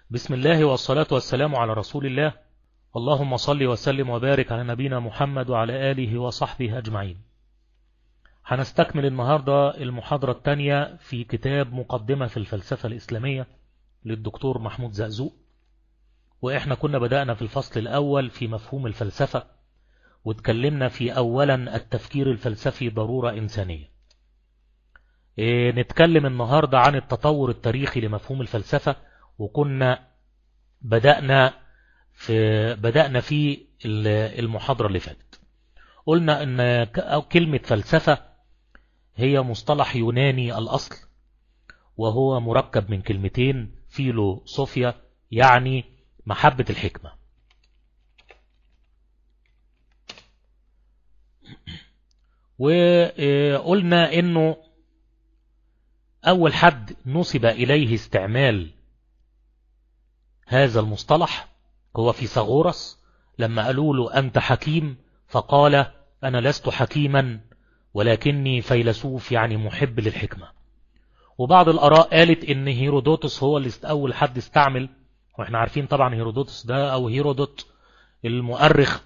بسم الله والصلاة والسلام على رسول الله اللهم صل وسلم وبارك على نبينا محمد وعلى آله وصحبه أجمعين هنستكمل النهاردة المحاضرة الثانية في كتاب مقدمة في الفلسفة الإسلامية للدكتور محمود زقزوق وإحنا كنا بدأنا في الفصل الأول في مفهوم الفلسفة واتكلمنا في أولا التفكير الفلسفي ضرورة إنسانية إيه نتكلم النهاردة عن التطور التاريخي لمفهوم الفلسفة وكنا بدأنا في بدأنا في المحاضرة اللي فاتت قلنا ان كلمة فلسفة هي مصطلح يوناني الأصل وهو مركب من كلمتين فيلو صوفيا يعني محبة الحكمة وقلنا انه اول حد نصب اليه استعمال هذا المصطلح هو في ساغورس لما قالوا له أنت حكيم فقال أنا لست حكيما ولكني فيلسوف يعني محب للحكمة وبعض الأراء قالت إن هيرودوتس هو اللي أول حد استعمل وإحنا عارفين طبعا هيرودوتس ده أو هيرودوت المؤرخ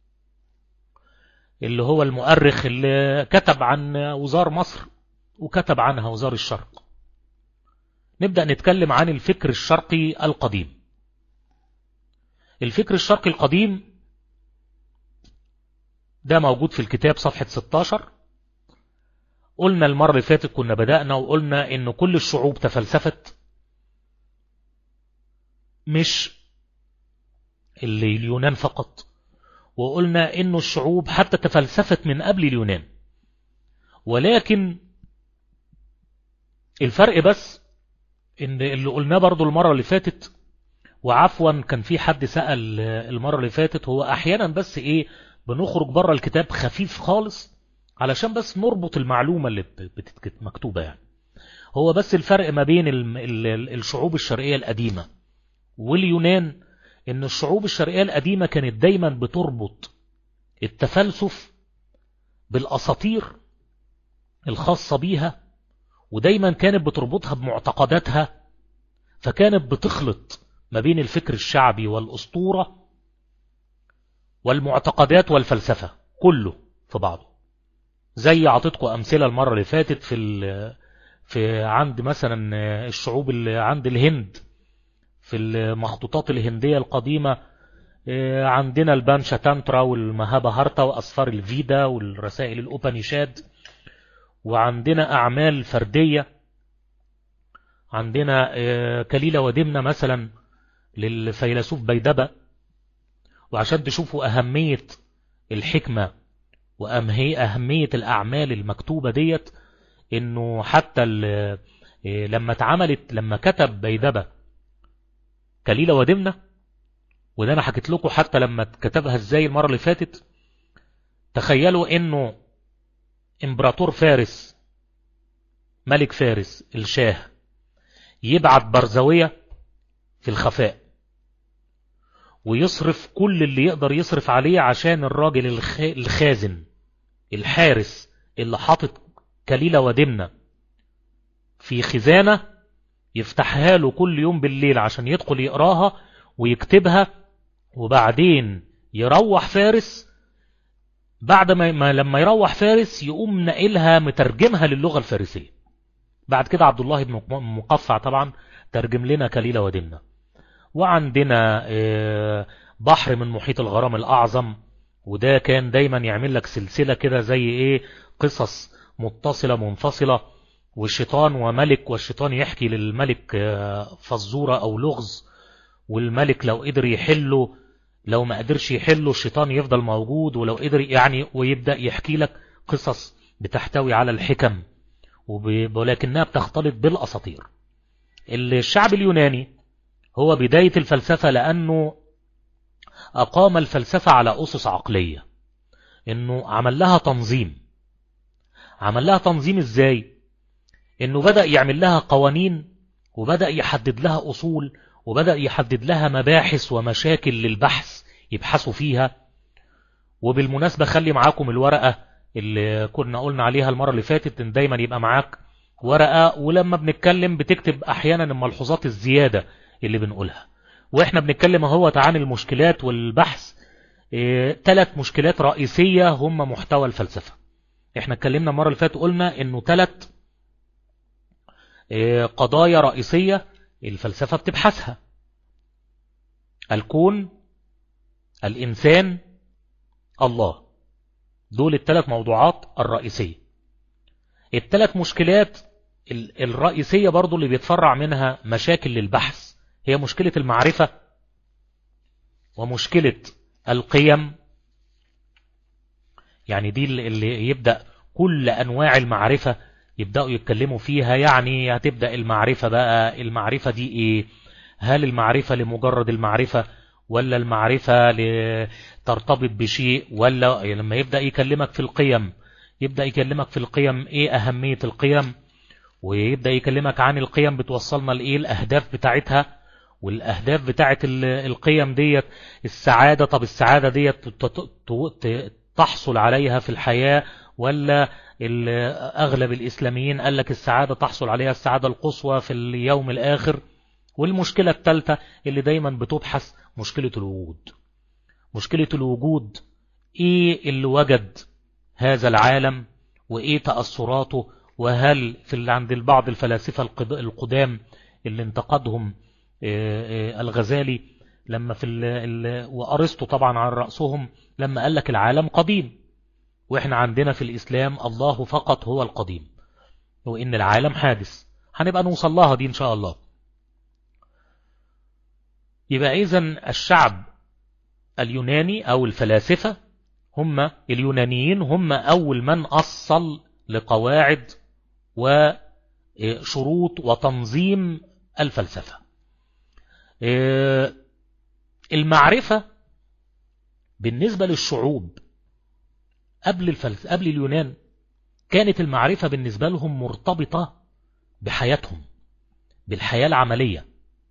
اللي هو المؤرخ اللي كتب عن وزار مصر وكتب عنها وزار الشرق نبدأ نتكلم عن الفكر الشرقي القديم الفكر الشرقي القديم ده موجود في الكتاب صفحة 16 قلنا المرة اللي فاتت كنا بدأنا وقلنا ان كل الشعوب تفلسفت مش اللي اليونان فقط وقلنا ان الشعوب حتى تفلسفت من قبل اليونان ولكن الفرق بس ان اللي قلناه برضو المرة اللي فاتت وعفوا كان في حد سأل المرة اللي فاتت هو احيانا بس ايه بنخرج بره الكتاب خفيف خالص علشان بس نربط المعلومة اللي مكتوبة يعني هو بس الفرق ما بين الشعوب الشرقية القديمة واليونان ان الشعوب الشرقية القديمة كانت دايما بتربط التفلسف بالاساطير الخاصة بيها ودايما كانت بتربطها بمعتقداتها فكانت بتخلط ما بين الفكر الشعبي والأسطورة والمعتقدات والفلسفة كله في بعضه زي عطيتكم أمثلة المرة اللي فاتت في في عند مثلا الشعوب اللي عند الهند في المخطوطات الهندية القديمة عندنا البانشا تانترا والمهابا هارتا وأسفار الفيدا والرسائل الأوبانيشاد وعندنا أعمال فردية عندنا كليلة ودمنة مثلا للفيلسوف بيدبة وعشان تشوفوا أهمية الحكمة وأهمية الأعمال المكتوبة ديت إنه حتى لما اتعملت لما كتب بيدبة كليلة ودمنة وده أنا حكيت لكم حتى لما كتبها ازاي المرة اللي فاتت تخيلوا إنه إمبراطور فارس ملك فارس الشاه يبعت برزوية في الخفاء ويصرف كل اللي يقدر يصرف عليه عشان الراجل الخازن الحارس اللي حاطط كليلة ودمنة في خزانة يفتحها له كل يوم بالليل عشان يدخل يقراها ويكتبها وبعدين يروح فارس بعد ما لما يروح فارس يقوم نقلها مترجمها للغة الفارسية بعد كده عبد الله بن مقفع طبعا ترجم لنا كليلة ودمنة وعندنا بحر من محيط الغرام الأعظم وده كان دايما يعمل لك سلسلة كده زي ايه قصص متصلة منفصلة والشيطان وملك والشيطان يحكي للملك فزورة أو لغز والملك لو قدر يحله لو ما قدرش يحله الشيطان يفضل موجود ولو قدر يعني ويبدأ يحكي لك قصص بتحتوي على الحكم ولكنها بتختلط بالأساطير الشعب اليوناني هو بداية الفلسفة لأنه أقام الفلسفة على أسس عقلية إنه عمل لها تنظيم عمل لها تنظيم إزاي إنه بدأ يعمل لها قوانين وبدأ يحدد لها أصول وبدأ يحدد لها مباحث ومشاكل للبحث يبحثوا فيها وبالمناسبة خلي معاكم الورقة اللي كنا قلنا عليها المرة اللي فاتت ان دايما يبقى معاك ورقة ولما بنتكلم بتكتب احيانا الملحوظات الزيادة اللي بنقولها واحنا بنتكلم اهوت عن المشكلات والبحث ثلاث اه مشكلات رئيسية هم محتوى الفلسفة احنا اتكلمنا المرة اللي فاتت قلنا انه ثلاث اه قضايا رئيسية الفلسفة بتبحثها الكون الإنسان الله دول الثلاث موضوعات الرئيسية الثلاث مشكلات الرئيسية برضو اللي بيتفرع منها مشاكل للبحث هي مشكلة المعرفة ومشكلة القيم يعني دي اللي يبدأ كل أنواع المعرفة يبدأوا يتكلموا فيها يعني هتبدأ المعرفة بقى المعرفة دي ايه هل المعرفة لمجرد المعرفة ولا المعرفة ترتبط بشيء ولا لما يبدأ يكلمك في القيم يبدأ يكلمك في القيم ايه اهمية القيم ويبدأ يكلمك عن القيم بتوصلنا لايه الاهداف بتاعتها والاهداف بتاعت القيم ديت السعادة طب السعادة ديت تحصل عليها في الحياة ولا اغلب الاسلاميين قال لك السعادة تحصل عليها السعادة القصوى في اليوم الاخر والمشكلة الثالثة اللي دايما بتبحث مشكلة الوجود مشكلة الوجود ايه اللي وجد هذا العالم وايه تأثراته وهل في اللي عند البعض الفلاسفة القدام اللي انتقدهم الغزالي لما في وأرسطو طبعا عن رأسهم لما قال لك العالم قديم واحنا عندنا في الإسلام الله فقط هو القديم وإن العالم حادث هنبقى نوصل لها دي إن شاء الله يبقى إذا الشعب اليوناني أو الفلاسفة هم اليونانيين هم أول من أصل لقواعد وشروط وتنظيم الفلسفة المعرفة بالنسبة للشعوب قبل, الفلس... قبل اليونان كانت المعرفة بالنسبة لهم مرتبطة بحياتهم بالحياة العملية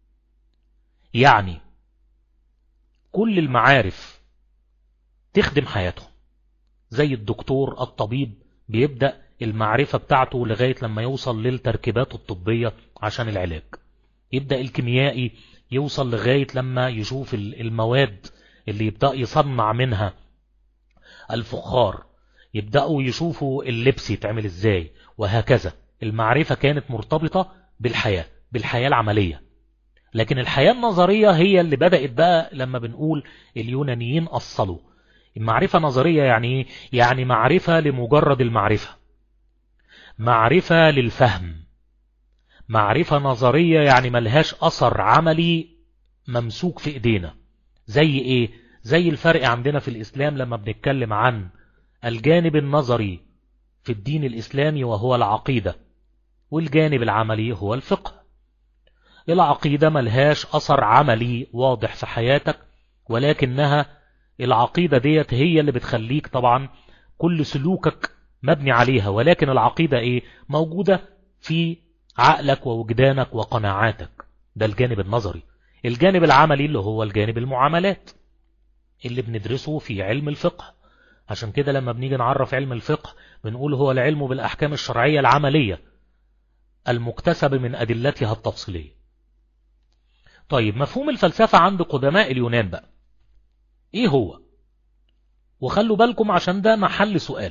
يعني كل المعارف تخدم حياتهم زي الدكتور الطبيب بيبدأ المعرفة بتاعته لغاية لما يوصل للتركيبات الطبية عشان العلاج يبدأ الكيميائي يوصل لغاية لما يشوف المواد اللي يبدأ يصنع منها الفخار يبدأوا يشوفوا اللبس يتعمل ازاي وهكذا المعرفة كانت مرتبطة بالحياة بالحياة العملية لكن الحياة النظرية هي اللي بدأت بقى لما بنقول اليونانيين أصلوا المعرفة نظرية يعني يعني معرفة لمجرد المعرفة معرفة للفهم معرفة نظرية يعني ملهاش أثر عملي ممسوك في إيدينا زي إيه؟ زي الفرق عندنا في الإسلام لما بنتكلم عن الجانب النظري في الدين الإسلامي وهو العقيدة والجانب العملي هو الفقه العقيدة ملهاش أثر عملي واضح في حياتك ولكنها العقيدة ديت هي اللي بتخليك طبعا كل سلوكك مبني عليها ولكن العقيدة ايه موجودة في عقلك ووجدانك وقناعاتك ده الجانب النظري الجانب العملي اللي هو الجانب المعاملات اللي بندرسه في علم الفقه عشان كده لما بنيجي نعرف علم الفقه بنقول هو العلم بالأحكام الشرعية العملية المكتسب من أدلتها التفصيلية طيب مفهوم الفلسفة عند قدماء اليونان بقى ايه هو وخلوا بالكم عشان ده محل سؤال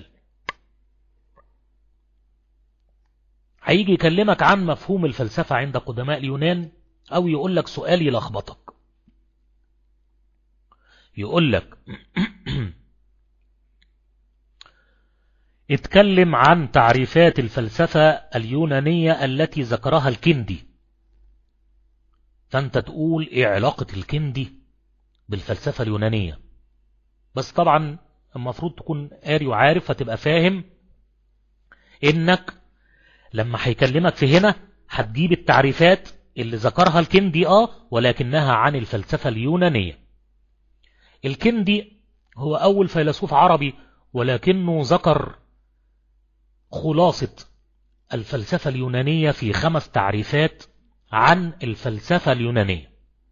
هيجي يكلمك عن مفهوم الفلسفة عند قدماء اليونان او يقول لك سؤال يلخبطك يقول لك اتكلم عن تعريفات الفلسفة اليونانية التي ذكرها الكندي فانت تقول ايه علاقة الكندي بالفلسفة اليونانية بس طبعا المفروض تكون قاري وعارف فتبقى فاهم انك لما هيكلمك في هنا هتجيب التعريفات اللي ذكرها الكندي اه ولكنها عن الفلسفة اليونانية الكندي هو اول فيلسوف عربي ولكنه ذكر خلاصة الفلسفة اليونانية في خمس تعريفات عن الفلسفة اليونانية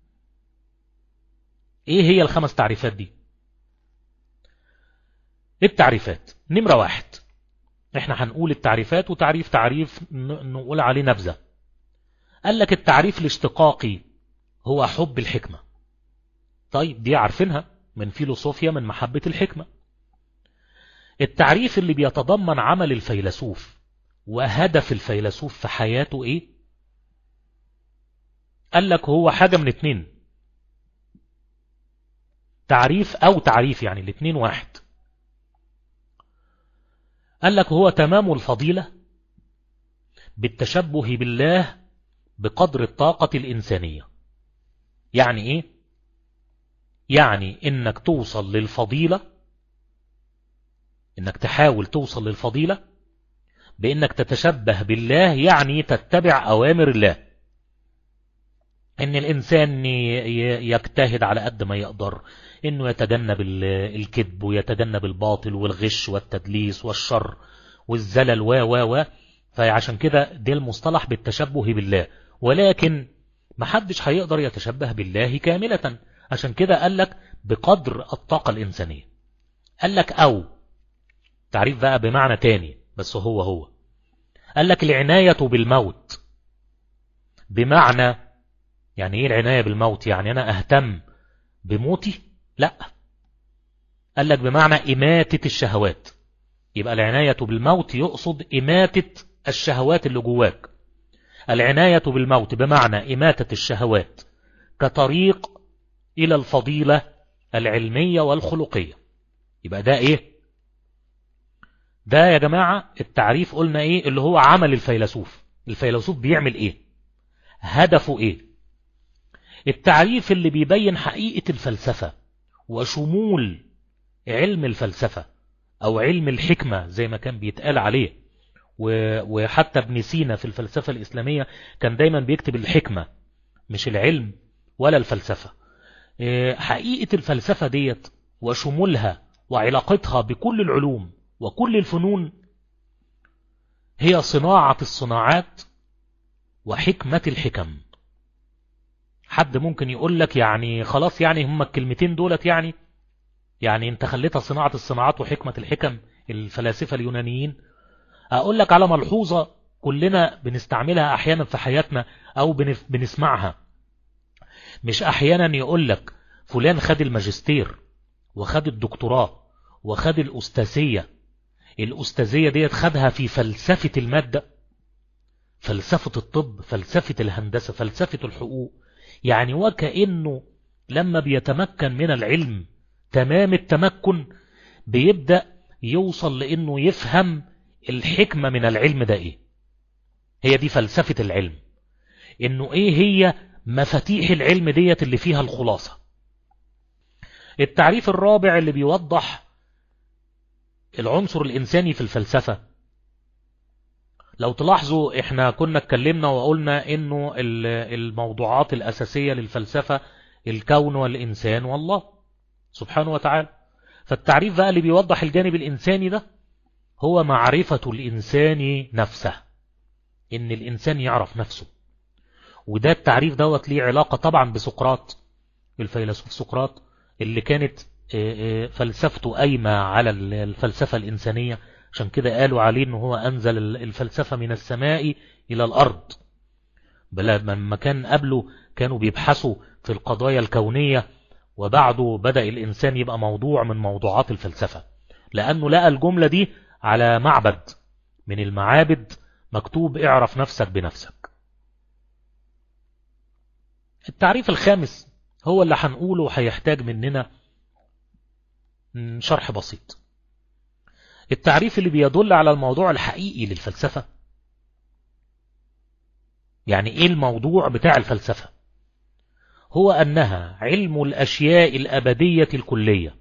ايه هي الخمس تعريفات دي التعريفات نمرة واحد احنا هنقول التعريفات وتعريف تعريف نقول عليه نبذة قال لك التعريف الاشتقاقي هو حب الحكمة طيب دي عارفينها من فيلوصوفيا من محبة الحكمة التعريف اللي بيتضمن عمل الفيلسوف وهدف الفيلسوف في حياته ايه قال لك هو حاجة من اتنين تعريف او تعريف يعني الاتنين واحد قال لك هو تمام الفضيلة بالتشبه بالله بقدر الطاقة الإنسانية يعني إيه؟ يعني إنك توصل للفضيلة إنك تحاول توصل للفضيلة بإنك تتشبه بالله يعني تتبع أوامر الله إن الإنسان يجتهد على قد ما يقدر إنه يتجنب الكذب ويتجنب الباطل والغش والتدليس والشر والزلل و و و فعشان كده ده المصطلح بالتشبه بالله ولكن محدش هيقدر يتشبه بالله كاملة عشان كده قال لك بقدر الطاقة الإنسانية قال لك أو تعريف بقى بمعنى تاني بس هو هو قال لك العناية بالموت بمعنى يعني ايه العناية بالموت يعني انا اهتم بموتي لا قال لك بمعنى اماتة الشهوات يبقى العناية بالموت يقصد اماتة الشهوات اللي جواك العناية بالموت بمعنى اماتة الشهوات كطريق الى الفضيلة العلمية والخلقية يبقى ده ايه ده يا جماعة التعريف قلنا ايه اللي هو عمل الفيلسوف الفيلسوف بيعمل ايه هدفه ايه التعريف اللي بيبين حقيقة الفلسفة وشمول علم الفلسفة او علم الحكمة زي ما كان بيتقال عليه وحتى ابن سينا في الفلسفة الإسلامية كان دايما بيكتب الحكمة مش العلم ولا الفلسفة حقيقة الفلسفة ديت وشمولها وعلاقتها بكل العلوم وكل الفنون هي صناعة الصناعات وحكمة الحكم حد ممكن يقول لك يعني خلاص يعني هم الكلمتين دولت يعني يعني انت خليتها صناعة الصناعات وحكمة الحكم الفلاسفة اليونانيين اقول لك على ملحوظة كلنا بنستعملها احيانا في حياتنا او بنسمعها مش احيانا يقول لك فلان خد الماجستير وخد الدكتوراه وخد الأستاذية الأستاذية ديت خدها في فلسفة المادة فلسفة الطب فلسفة الهندسة فلسفة الحقوق يعني وكأنه لما بيتمكن من العلم تمام التمكن بيبدأ يوصل لأنه يفهم الحكمة من العلم ده إيه هي دي فلسفة العلم إنه إيه هي مفاتيح العلم ديت اللي فيها الخلاصة التعريف الرابع اللي بيوضح العنصر الإنساني في الفلسفة لو تلاحظوا احنا كنا اتكلمنا وقلنا انه الموضوعات الأساسية للفلسفة الكون والإنسان والله سبحانه وتعالى فالتعريف بقى اللي بيوضح الجانب الإنساني ده هو معرفة الإنسان نفسه إن الإنسان يعرف نفسه وده التعريف دوت ليه علاقة طبعا بسقراط الفيلسوف سقراط اللي كانت فلسفته قايمة على الفلسفة الإنسانية عشان كده قالوا عليه أنه هو أنزل الفلسفة من السماء إلى الأرض بل لما كان قبله كانوا بيبحثوا في القضايا الكونية وبعده بدأ الإنسان يبقى موضوع من موضوعات الفلسفة لأنه لقى الجملة دي على معبد من المعابد مكتوب اعرف نفسك بنفسك التعريف الخامس هو اللي هنقوله هيحتاج مننا شرح بسيط التعريف اللي بيدل على الموضوع الحقيقي للفلسفة يعني ايه الموضوع بتاع الفلسفة هو أنها علم الأشياء الأبدية الكلية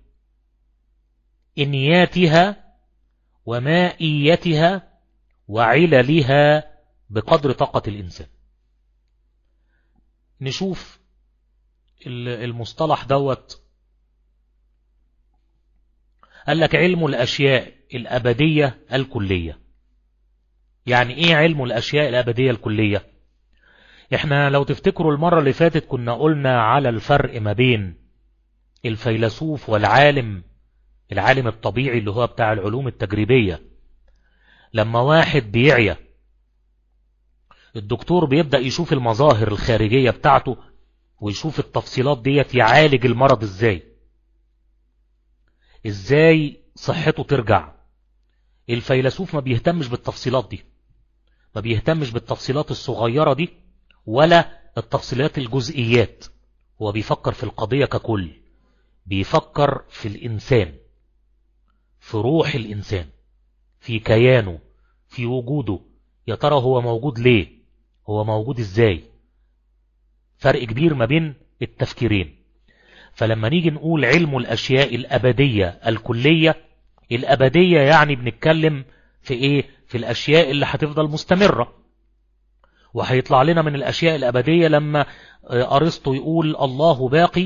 إنياتها ومائيتها وعللها بقدر طاقة الإنسان نشوف المصطلح دوت قال لك علم الأشياء الأبدية الكلية يعني إيه علم الأشياء الأبدية الكلية إحنا لو تفتكروا المرة اللي فاتت كنا قلنا على الفرق ما بين الفيلسوف والعالم العالم الطبيعي اللي هو بتاع العلوم التجريبية لما واحد بيعيا الدكتور بيبدأ يشوف المظاهر الخارجية بتاعته ويشوف التفصيلات ديت يعالج المرض ازاي ازاي صحته ترجع الفيلسوف ما بيهتمش بالتفصيلات دي ما بيهتمش بالتفصيلات الصغيرة دي ولا التفصيلات الجزئيات هو بيفكر في القضية ككل بيفكر في الإنسان في روح الإنسان في كيانه في وجوده يا ترى هو موجود ليه هو موجود ازاي فرق كبير ما بين التفكيرين فلما نيجي نقول علم الأشياء الأبدية الكلية الأبدية يعني بنتكلم في إيه في الأشياء اللي هتفضل مستمرة وهيطلع لنا من الأشياء الأبدية لما أرسطو يقول الله باقي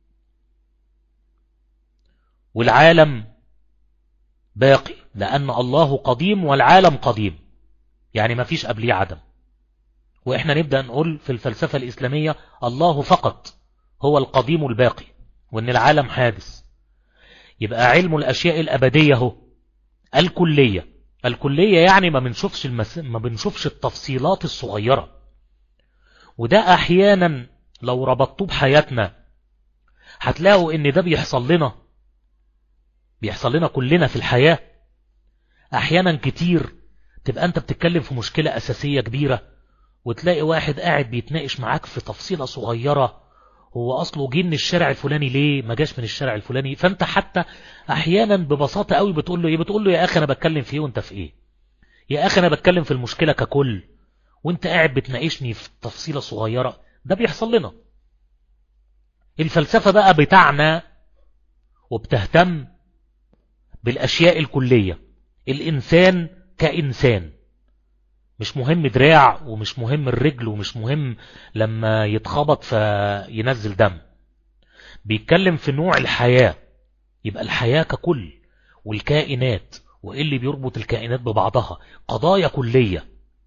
والعالم باقي لأن الله قديم والعالم قديم يعني ما فيش قبليه عدم وإحنا نبدأ نقول في الفلسفة الإسلامية الله فقط هو القديم الباقي وأن العالم حادث يبقى علم الأشياء الأبدية هو الكلية الكلية يعني ما بنشوفش المس... ما بنشوفش التفصيلات الصغيرة وده أحيانا لو ربطوه بحياتنا هتلاقوا ان ده بيحصل لنا بيحصل لنا كلنا في الحياة احيانا كتير تبقى انت بتتكلم في مشكلة اساسية كبيرة وتلاقي واحد قاعد بيتناقش معاك في تفصيلة صغيرة هو اصله جه من الشارع الفلاني ليه ما جاش من الشارع الفلاني فانت حتى احيانا ببساطة قوي بتقول له ايه بتقول له يا اخي انا بتكلم في ايه وانت في ايه يا اخي انا بتكلم في المشكلة ككل وانت قاعد بتناقشني في تفصيلة صغيرة ده بيحصل لنا الفلسفة بقى بتاعنا وبتهتم بالاشياء الكلية الانسان كإنسان مش مهم دراع ومش مهم الرجل ومش مهم لما يتخبط فينزل دم بيتكلم في نوع الحياة يبقى الحياة ككل والكائنات وإيه اللي بيربط الكائنات ببعضها قضايا كلية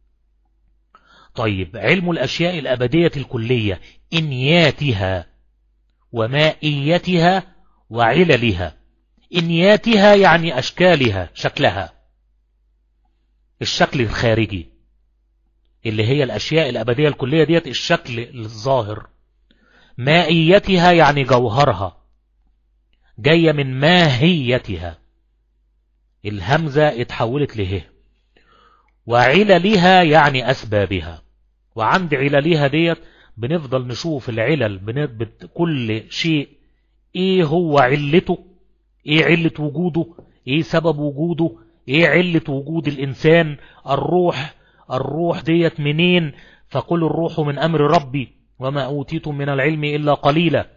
طيب علم الأشياء الأبدية الكلية إنياتها ومائيتها وعللها إنياتها يعني أشكالها شكلها الشكل الخارجي اللي هي الأشياء الأبدية الكلية ديت الشكل الظاهر مائيتها يعني جوهرها جاية من ماهيتها الهمزة اتحولت له وعللها يعني أسبابها وعند عللها ديت بنفضل نشوف العلل بنثبت كل شيء ايه هو علته ايه علة وجوده ايه سبب وجوده ايه علة وجود الانسان الروح الروح ديت منين فقل الروح من امر ربي وما اوتيتم من العلم الا قليلا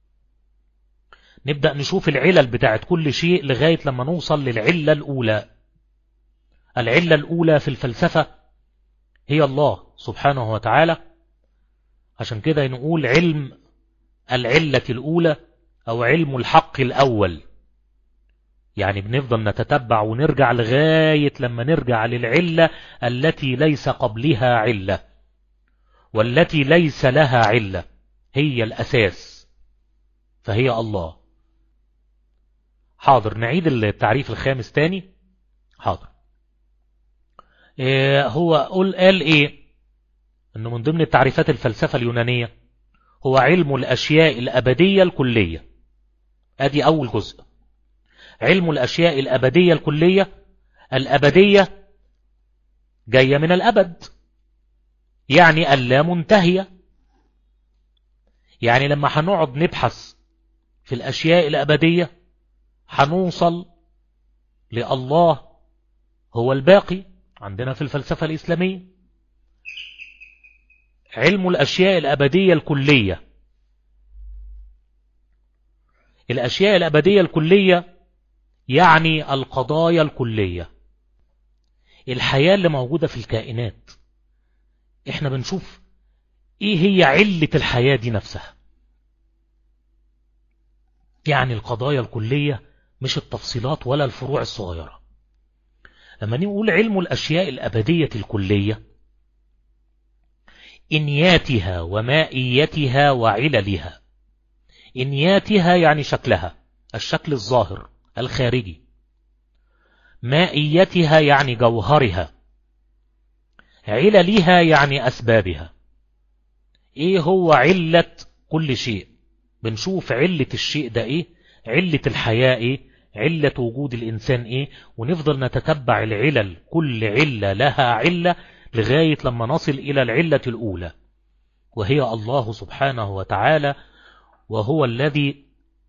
نبدأ نشوف العلل بتاعت كل شيء لغاية لما نوصل للعلة الاولى العلة الاولى في الفلسفة هي الله سبحانه وتعالى عشان كده نقول علم العلة الاولى او علم الحق الاول يعني بنفضل نتتبع ونرجع لغاية لما نرجع للعلة التي ليس قبلها علة والتي ليس لها علة هي الأساس فهي الله حاضر نعيد التعريف الخامس تاني حاضر إيه هو قل قال ايه انه من ضمن التعريفات الفلسفة اليونانية هو علم الأشياء الأبدية الكلية ادي أول جزء علم الأشياء الأبدية الكلية الأبدية جاية من الأبد يعني اللا منتهية يعني لما هنقعد نبحث في الأشياء الأبدية هنوصل لله هو الباقي عندنا في الفلسفة الإسلامية علم الأشياء الأبدية الكلية الأشياء الأبدية الكلية يعني القضايا الكلية الحياة اللي موجودة في الكائنات احنا بنشوف ايه هي علة الحياة دي نفسها يعني القضايا الكلية مش التفصيلات ولا الفروع الصغيرة لما نقول علم الأشياء الأبدية الكلية إنياتها ومائيتها وعللها إنياتها يعني شكلها الشكل الظاهر الخارجي مائيتها يعني جوهرها عللها يعني أسبابها إيه هو علة كل شيء بنشوف علة الشيء ده ايه علة الحياة ايه علة وجود الإنسان ايه ونفضل نتتبع العلل كل علة لها علة لغاية لما نصل إلى العلة الأولى وهي الله سبحانه وتعالى وهو الذي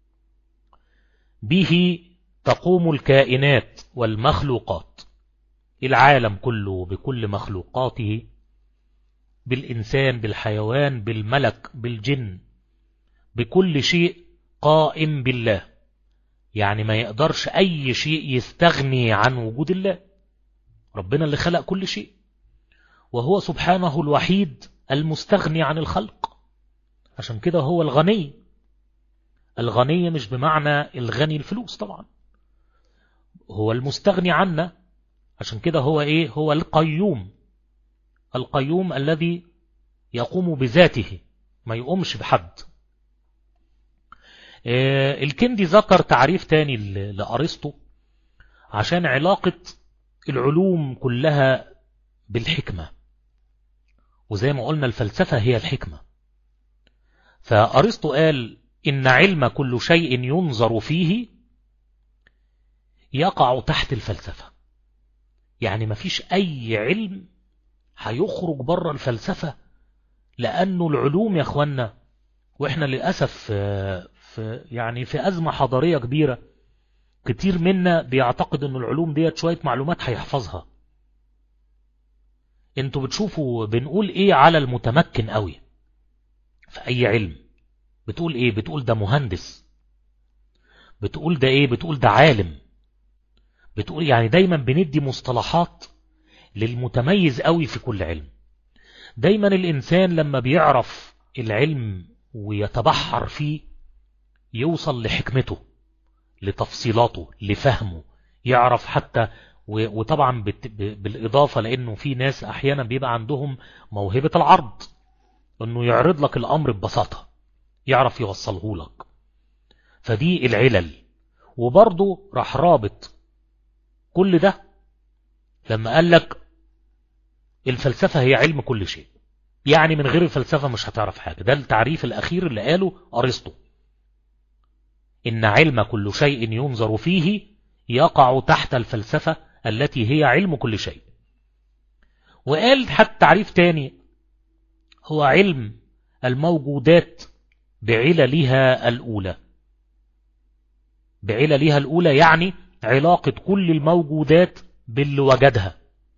به تقوم الكائنات والمخلوقات العالم كله بكل مخلوقاته بالإنسان بالحيوان بالملك بالجن بكل شيء قائم بالله يعني ما يقدرش أي شيء يستغني عن وجود الله ربنا اللي خلق كل شيء وهو سبحانه الوحيد المستغني عن الخلق عشان كده هو الغني الغني مش بمعنى الغني الفلوس طبعا هو المستغني عنا عشان كده هو ايه هو القيوم القيوم الذي يقوم بذاته ما يقومش بحد آه، الكندي ذكر تعريف تاني لأرسطو عشان علاقة العلوم كلها بالحكمة وزي ما قلنا الفلسفة هي الحكمة فأرسطو قال إن علم كل شيء ينظر فيه يقع تحت الفلسفة يعني مفيش أي علم هيخرج بره الفلسفة لأنه العلوم يا أخوانا وإحنا للأسف في يعني في أزمة حضارية كبيرة كتير منا بيعتقد أن العلوم ديت شوية معلومات هيحفظها انتوا بتشوفوا بنقول ايه على المتمكن قوي في اي علم بتقول ايه بتقول ده مهندس بتقول ده ايه بتقول ده عالم بتقول يعني دايما بندي مصطلحات للمتميز قوي في كل علم دايما الإنسان لما بيعرف العلم ويتبحر فيه يوصل لحكمته لتفصيلاته لفهمه يعرف حتى وطبعا بالإضافة لأنه في ناس أحيانا بيبقى عندهم موهبة العرض أنه يعرض لك الأمر ببساطة يعرف يوصله لك فدي العلل وبرضه راح رابط كل ده لما قال لك الفلسفة هي علم كل شيء يعني من غير الفلسفة مش هتعرف حاجة ده التعريف الأخير اللي قاله أرسطو إن علم كل شيء ينظر فيه يقع تحت الفلسفة التي هي علم كل شيء وقال حتى تعريف تاني هو علم الموجودات بعللها الأولى بعللها الأولى يعني علاقة كل الموجودات باللي وجدها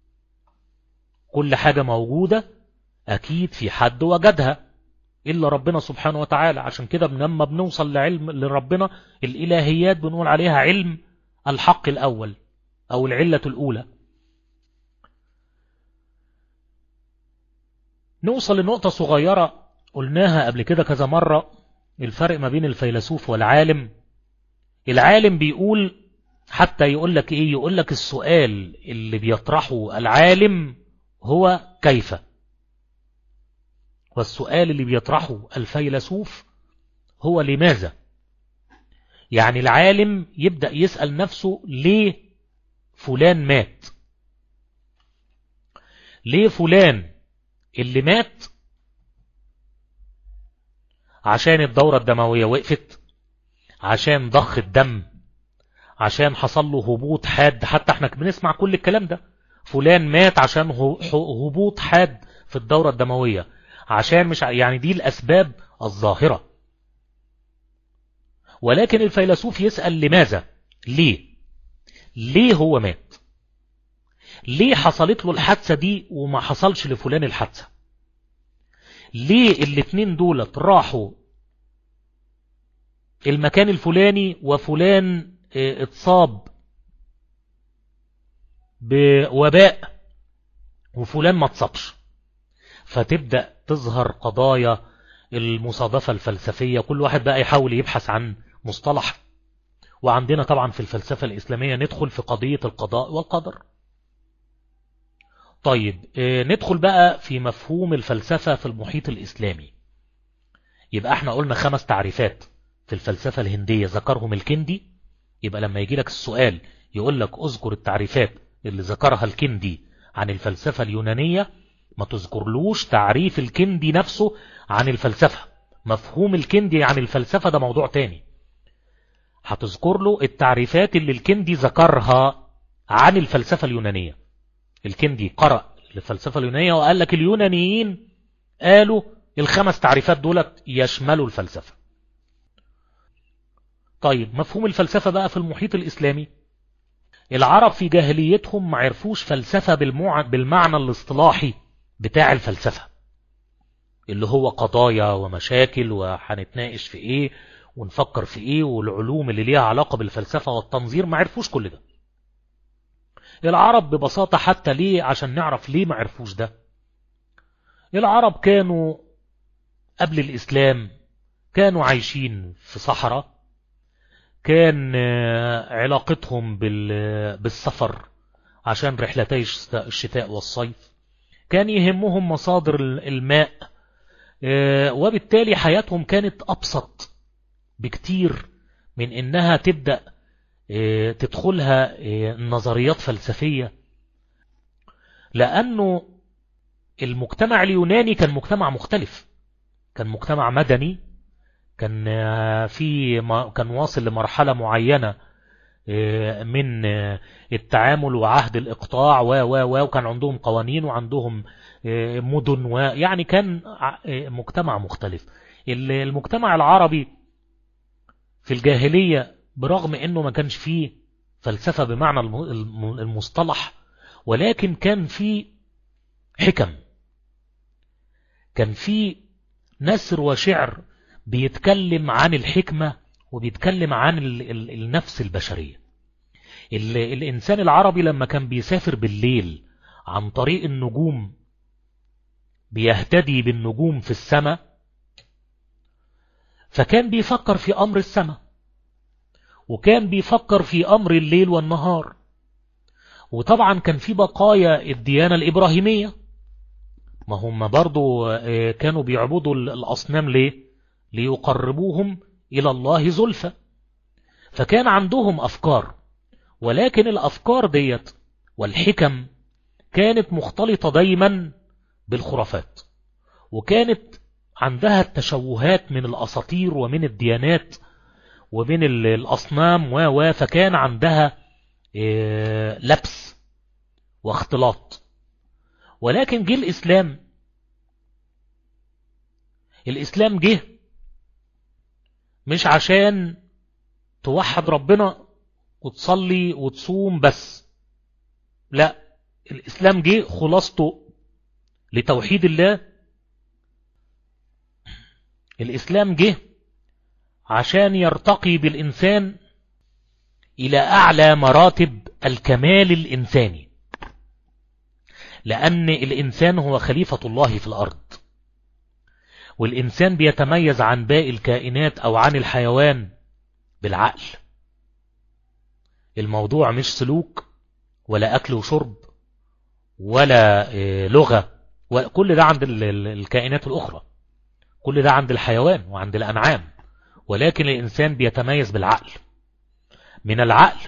كل حاجة موجودة أكيد في حد وجدها إلا ربنا سبحانه وتعالى عشان كده لما بنوصل لعلم لربنا الإلهيات بنقول عليها علم الحق الأول أو العلة الأولى نوصل لنقطة صغيرة قلناها قبل كده كذا مرة الفرق ما بين الفيلسوف والعالم العالم بيقول حتى يقول لك ايه يقول لك السؤال اللي بيطرحه العالم هو كيف والسؤال اللي بيطرحه الفيلسوف هو لماذا يعني العالم يبدأ يسأل نفسه ليه فلان مات ليه فلان اللي مات عشان الدورة الدموية وقفت عشان ضخ الدم عشان حصل له هبوط حاد حتى احنا بنسمع كل الكلام ده فلان مات عشان هبوط حاد في الدورة الدموية عشان مش يعني دي الأسباب الظاهرة ولكن الفيلسوف يسأل لماذا ليه ليه هو مات ليه حصلت له الحادثة دي وما حصلش لفلان الحادثة ليه الاتنين دولت راحوا المكان الفلاني وفلان اه، اتصاب بوباء وفلان ما اتصابش فتبدأ تظهر قضايا المصادفة الفلسفية كل واحد بقى يحاول يبحث عن مصطلح وعندنا طبعا في الفلسفة الإسلامية ندخل في قضية القضاء والقدر طيب اه، ندخل بقى في مفهوم الفلسفة في المحيط الإسلامي يبقى احنا قلنا خمس تعريفات في الفلسفة الهندية ذكرهم الكندي يبقى لما يجي لك السؤال يقول لك اذكر التعريفات اللي ذكرها الكندي عن الفلسفة اليونانية ما تذكرلوش تعريف الكندي نفسه عن الفلسفة مفهوم الكندي عن الفلسفة ده موضوع تاني هتذكر له التعريفات اللي الكندي ذكرها عن الفلسفة اليونانية الكندي قرأ الفلسفة اليونانية وقال لك اليونانيين قالوا الخمس تعريفات دولت يشملوا الفلسفة طيب مفهوم الفلسفة بقى في المحيط الإسلامي العرب في جاهليتهم ما عرفوش فلسفة بالمعنى الاصطلاحي بتاع الفلسفة اللي هو قضايا ومشاكل وهنتناقش في ايه ونفكر في ايه والعلوم اللي ليها علاقة بالفلسفة والتنظير ما عرفوش كل ده العرب ببساطة حتى ليه عشان نعرف ليه ما عرفوش ده العرب كانوا قبل الإسلام كانوا عايشين في صحراء كان علاقتهم بالسفر عشان رحلتي الشتاء والصيف كان يهمهم مصادر الماء وبالتالي حياتهم كانت أبسط بكتير من إنها تبدأ تدخلها نظريات فلسفية لأنه المجتمع اليوناني كان مجتمع مختلف كان مجتمع مدني كان في كان واصل لمرحلة معينة من التعامل وعهد الإقطاع و و و وكان عندهم قوانين وعندهم مدن ويعني كان مجتمع مختلف المجتمع العربي في الجاهلية برغم انه ما كانش فيه فلسفة بمعنى المصطلح ولكن كان فيه حكم كان فيه نثر وشعر بيتكلم عن الحكمة وبيتكلم عن النفس البشرية الإنسان العربي لما كان بيسافر بالليل عن طريق النجوم بيهتدي بالنجوم في السماء فكان بيفكر في أمر السماء وكان بيفكر في أمر الليل والنهار وطبعا كان في بقايا الديانة الإبراهيمية ما هم برضو كانوا بيعبدوا الأصنام ليه ليقربوهم إلى الله زلفى فكان عندهم أفكار ولكن الأفكار ديت والحكم كانت مختلطة دايما بالخرافات وكانت عندها التشوهات من الأساطير ومن الديانات ومن الأصنام و فكان عندها لبس واختلاط ولكن جه الإسلام الإسلام جه مش عشان توحد ربنا وتصلي وتصوم بس لا الإسلام جه خلاصته لتوحيد الله الإسلام جه عشان يرتقي بالإنسان إلى أعلى مراتب الكمال الإنساني لأن الإنسان هو خليفة الله في الأرض والإنسان بيتميز عن باقي الكائنات أو عن الحيوان بالعقل الموضوع مش سلوك ولا أكل وشرب ولا لغة وكل ده عند الكائنات الأخرى كل ده عند الحيوان وعند الأنعام ولكن الإنسان بيتميز بالعقل من العقل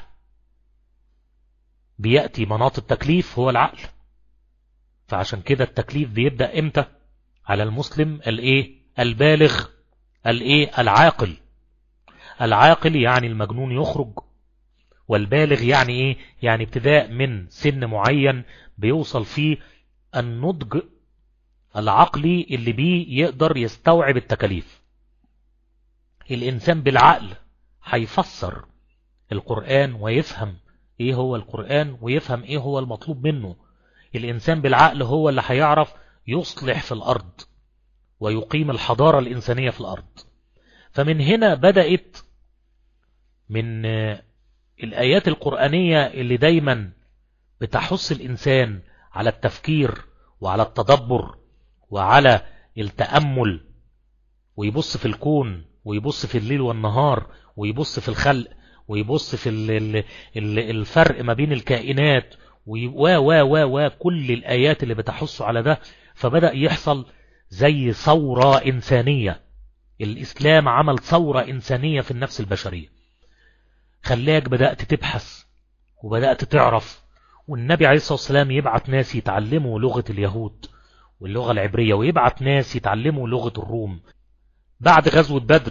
بيأتي مناط التكليف هو العقل فعشان كده التكليف بيبدأ امتى على المسلم الايه البالغ الايه العاقل العاقل يعني المجنون يخرج والبالغ يعني ايه يعني ابتداء من سن معين بيوصل فيه النضج العقلي اللي بيه يقدر يستوعب التكاليف الإنسان بالعقل هيفسر القرآن ويفهم ايه هو القرآن ويفهم ايه هو المطلوب منه الإنسان بالعقل هو اللي هيعرف يصلح في الأرض ويقيم الحضارة الإنسانية في الأرض فمن هنا بدأت من الآيات القرآنية اللي دايما بتحث الإنسان على التفكير وعلى التدبر وعلى التأمل ويبص في الكون ويبص في الليل والنهار ويبص في الخلق ويبص في الفرق ما بين الكائنات و و و و كل الآيات اللي بتحث على ده فبدأ يحصل زي ثورة إنسانية الإسلام عمل ثورة إنسانية في النفس البشرية خلاك بدأت تبحث وبدأت تعرف والنبي عليه الصلاة والسلام يبعت ناس يتعلموا لغة اليهود واللغة العبرية ويبعت ناس يتعلموا لغة الروم بعد غزوة بدر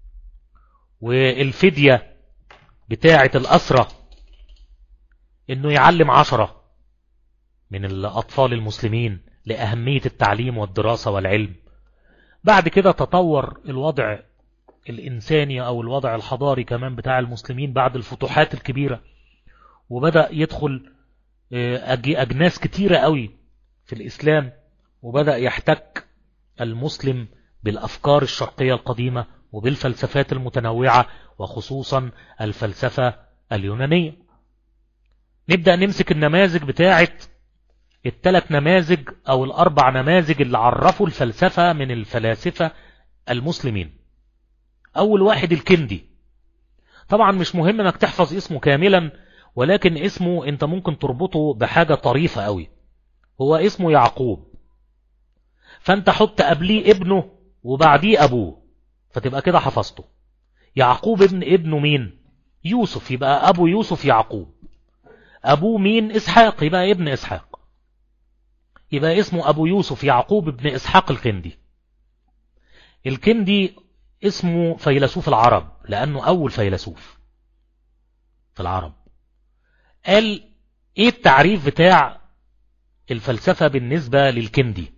والفدية بتاعة الأسرة انه يعلم عشرة من الأطفال المسلمين لأهمية التعليم والدراسة والعلم بعد كده تطور الوضع الإنساني أو الوضع الحضاري كمان بتاع المسلمين بعد الفتوحات الكبيرة وبدأ يدخل آه، أجناس كتيرة قوي في الإسلام وبدأ يحتك المسلم بالأفكار الشرقية القديمة وبالفلسفات المتنوعة وخصوصا الفلسفة اليونانية نبدأ نمسك النماذج بتاعت الثلاث نماذج أو الأربع نماذج اللي عرفوا الفلسفة من الفلاسفة المسلمين أول واحد الكندي طبعا مش مهم انك تحفظ اسمه كاملا ولكن اسمه انت ممكن تربطه بحاجة طريفة قوي هو اسمه يعقوب فانت حط قبليه ابنه وبعديه ابوه فتبقى كده حفظته يعقوب ابن ابنه مين يوسف يبقى ابو يوسف يعقوب ابوه مين اسحاق يبقى ابن اسحاق يبقى اسمه ابو يوسف يعقوب ابن اسحاق الكندي الكندي اسمه فيلسوف العرب لانه اول فيلسوف في العرب قال ايه التعريف بتاع الفلسفة بالنسبة للكندي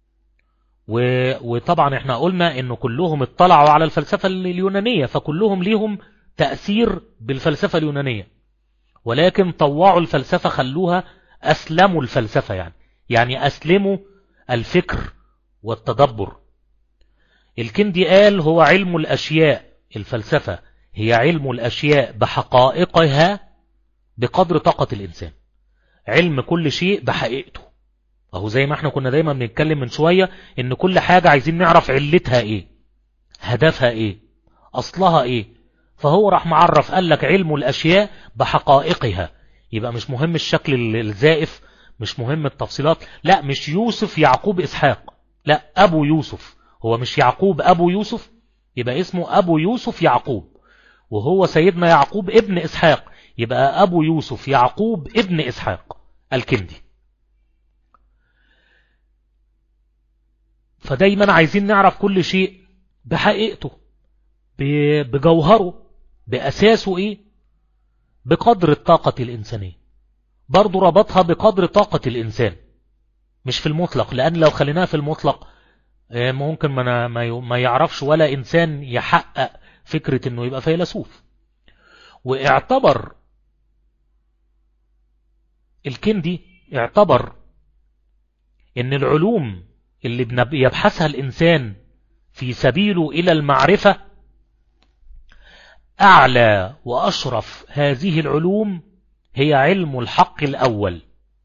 وطبعا احنا قلنا انه كلهم اطلعوا على الفلسفة اليونانية فكلهم ليهم تأثير بالفلسفة اليونانية ولكن طوعوا الفلسفة خلوها أسلموا الفلسفة يعني يعني أسلموا الفكر والتدبر الكندي قال هو علم الأشياء الفلسفة هي علم الأشياء بحقائقها بقدر طاقة الإنسان علم كل شيء بحقيقته اهو زي ما احنا كنا دايما بنتكلم من شوية ان كل حاجة عايزين نعرف علتها ايه هدفها ايه اصلها ايه فهو راح معرف قال لك علم الاشياء بحقائقها يبقى مش مهم الشكل الزائف مش مهم التفصيلات لا مش يوسف يعقوب اسحاق لا ابو يوسف هو مش يعقوب ابو يوسف يبقى اسمه ابو يوسف يعقوب وهو سيدنا يعقوب ابن اسحاق يبقى ابو يوسف يعقوب ابن اسحاق الكندي فدايما عايزين نعرف كل شيء بحقيقته بجوهره بأساسه ايه بقدر الطاقة الإنسانية برضو ربطها بقدر طاقة الإنسان مش في المطلق لأن لو خليناها في المطلق آه، ممكن ما يعرفش ولا إنسان يحقق فكرة أنه يبقى فيلسوف واعتبر الكندي اعتبر ان العلوم اللي يبحثها الإنسان في سبيله إلى المعرفة أعلى وأشرف هذه العلوم هي علم الحق الأول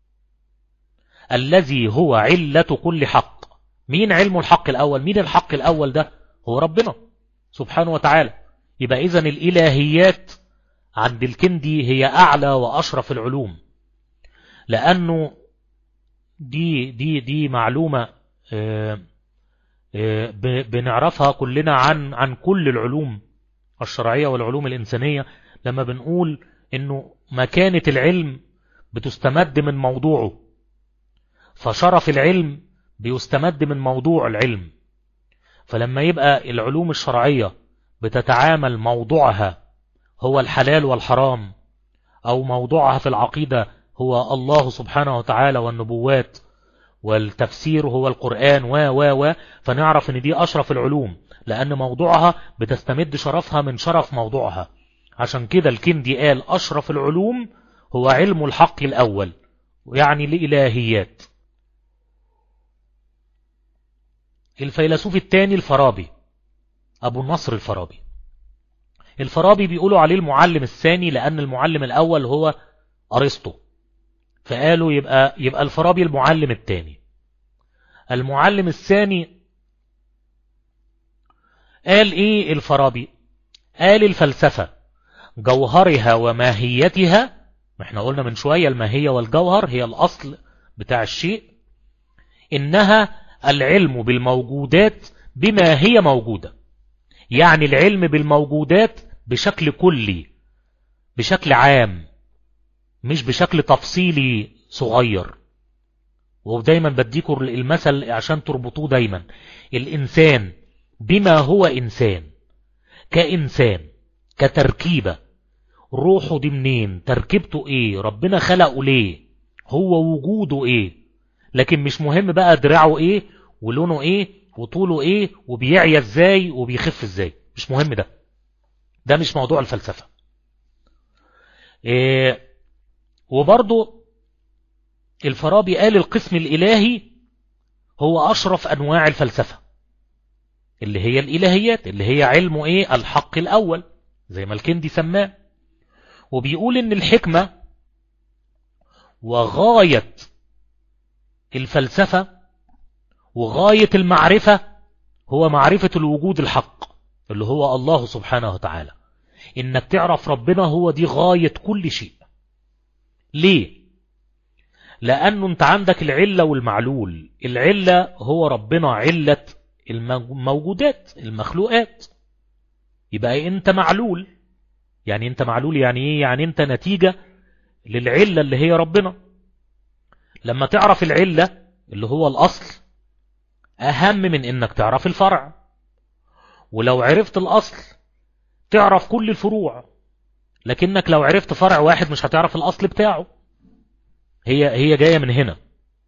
الذي هو علة كل حق مين علم الحق الأول مين الحق الأول ده هو ربنا سبحانه وتعالى يبقى إذن الإلهيات عند الكندي هي أعلى وأشرف العلوم لأنه دي دي دي معلومة آه، آه، بنعرفها كلنا عن عن كل العلوم الشرعية والعلوم الإنسانية لما بنقول إنه مكانة العلم بتستمد من موضوعه فشرف العلم بيستمد من موضوع العلم فلما يبقى العلوم الشرعية بتتعامل موضوعها هو الحلال والحرام أو موضوعها في العقيدة هو الله سبحانه وتعالى والنبوات والتفسير هو القرآن و و و فنعرف ان دي اشرف العلوم لان موضوعها بتستمد شرفها من شرف موضوعها عشان كده الكندي قال اشرف العلوم هو علم الحق الاول يعني الالهيات الفيلسوف الثاني الفارابي ابو النصر الفارابي الفارابي بيقولوا عليه المعلم الثاني لان المعلم الاول هو ارسطو فقالوا يبقى يبقى الفارابي المعلم الثاني المعلم الثاني قال ايه الفارابي قال الفلسفة جوهرها وماهيتها ما احنا قلنا من شوية الماهية والجوهر هي الأصل بتاع الشيء إنها العلم بالموجودات بما هي موجودة يعني العلم بالموجودات بشكل كلي بشكل عام مش بشكل تفصيلي صغير ودايما بديكم المثل عشان تربطوه دايما الإنسان بما هو إنسان كإنسان كتركيبة روحه دي منين تركيبته ايه ربنا خلقه ليه هو وجوده ايه لكن مش مهم بقى دراعه ايه ولونه ايه وطوله ايه وبيعيا ازاي وبيخف ازاي مش مهم ده ده مش موضوع الفلسفة إيه وبرضو الفارابي قال القسم الإلهي هو أشرف أنواع الفلسفة اللي هي الإلهيات اللي هي علم إيه الحق الأول زي ما الكندي سماه وبيقول إن الحكمة وغاية الفلسفة وغاية المعرفة هو معرفة الوجود الحق اللي هو الله سبحانه وتعالى إنك تعرف ربنا هو دي غاية كل شيء ليه؟ لأنه أنت عندك العلة والمعلول العلة هو ربنا علة الموجودات المخلوقات يبقى أنت معلول يعني أنت معلول يعني إيه؟ يعني أنت نتيجة للعلة اللي هي ربنا لما تعرف العلة اللي هو الأصل أهم من إنك تعرف الفرع ولو عرفت الأصل تعرف كل الفروع لكنك لو عرفت فرع واحد مش هتعرف الأصل بتاعه هي هي جاية من هنا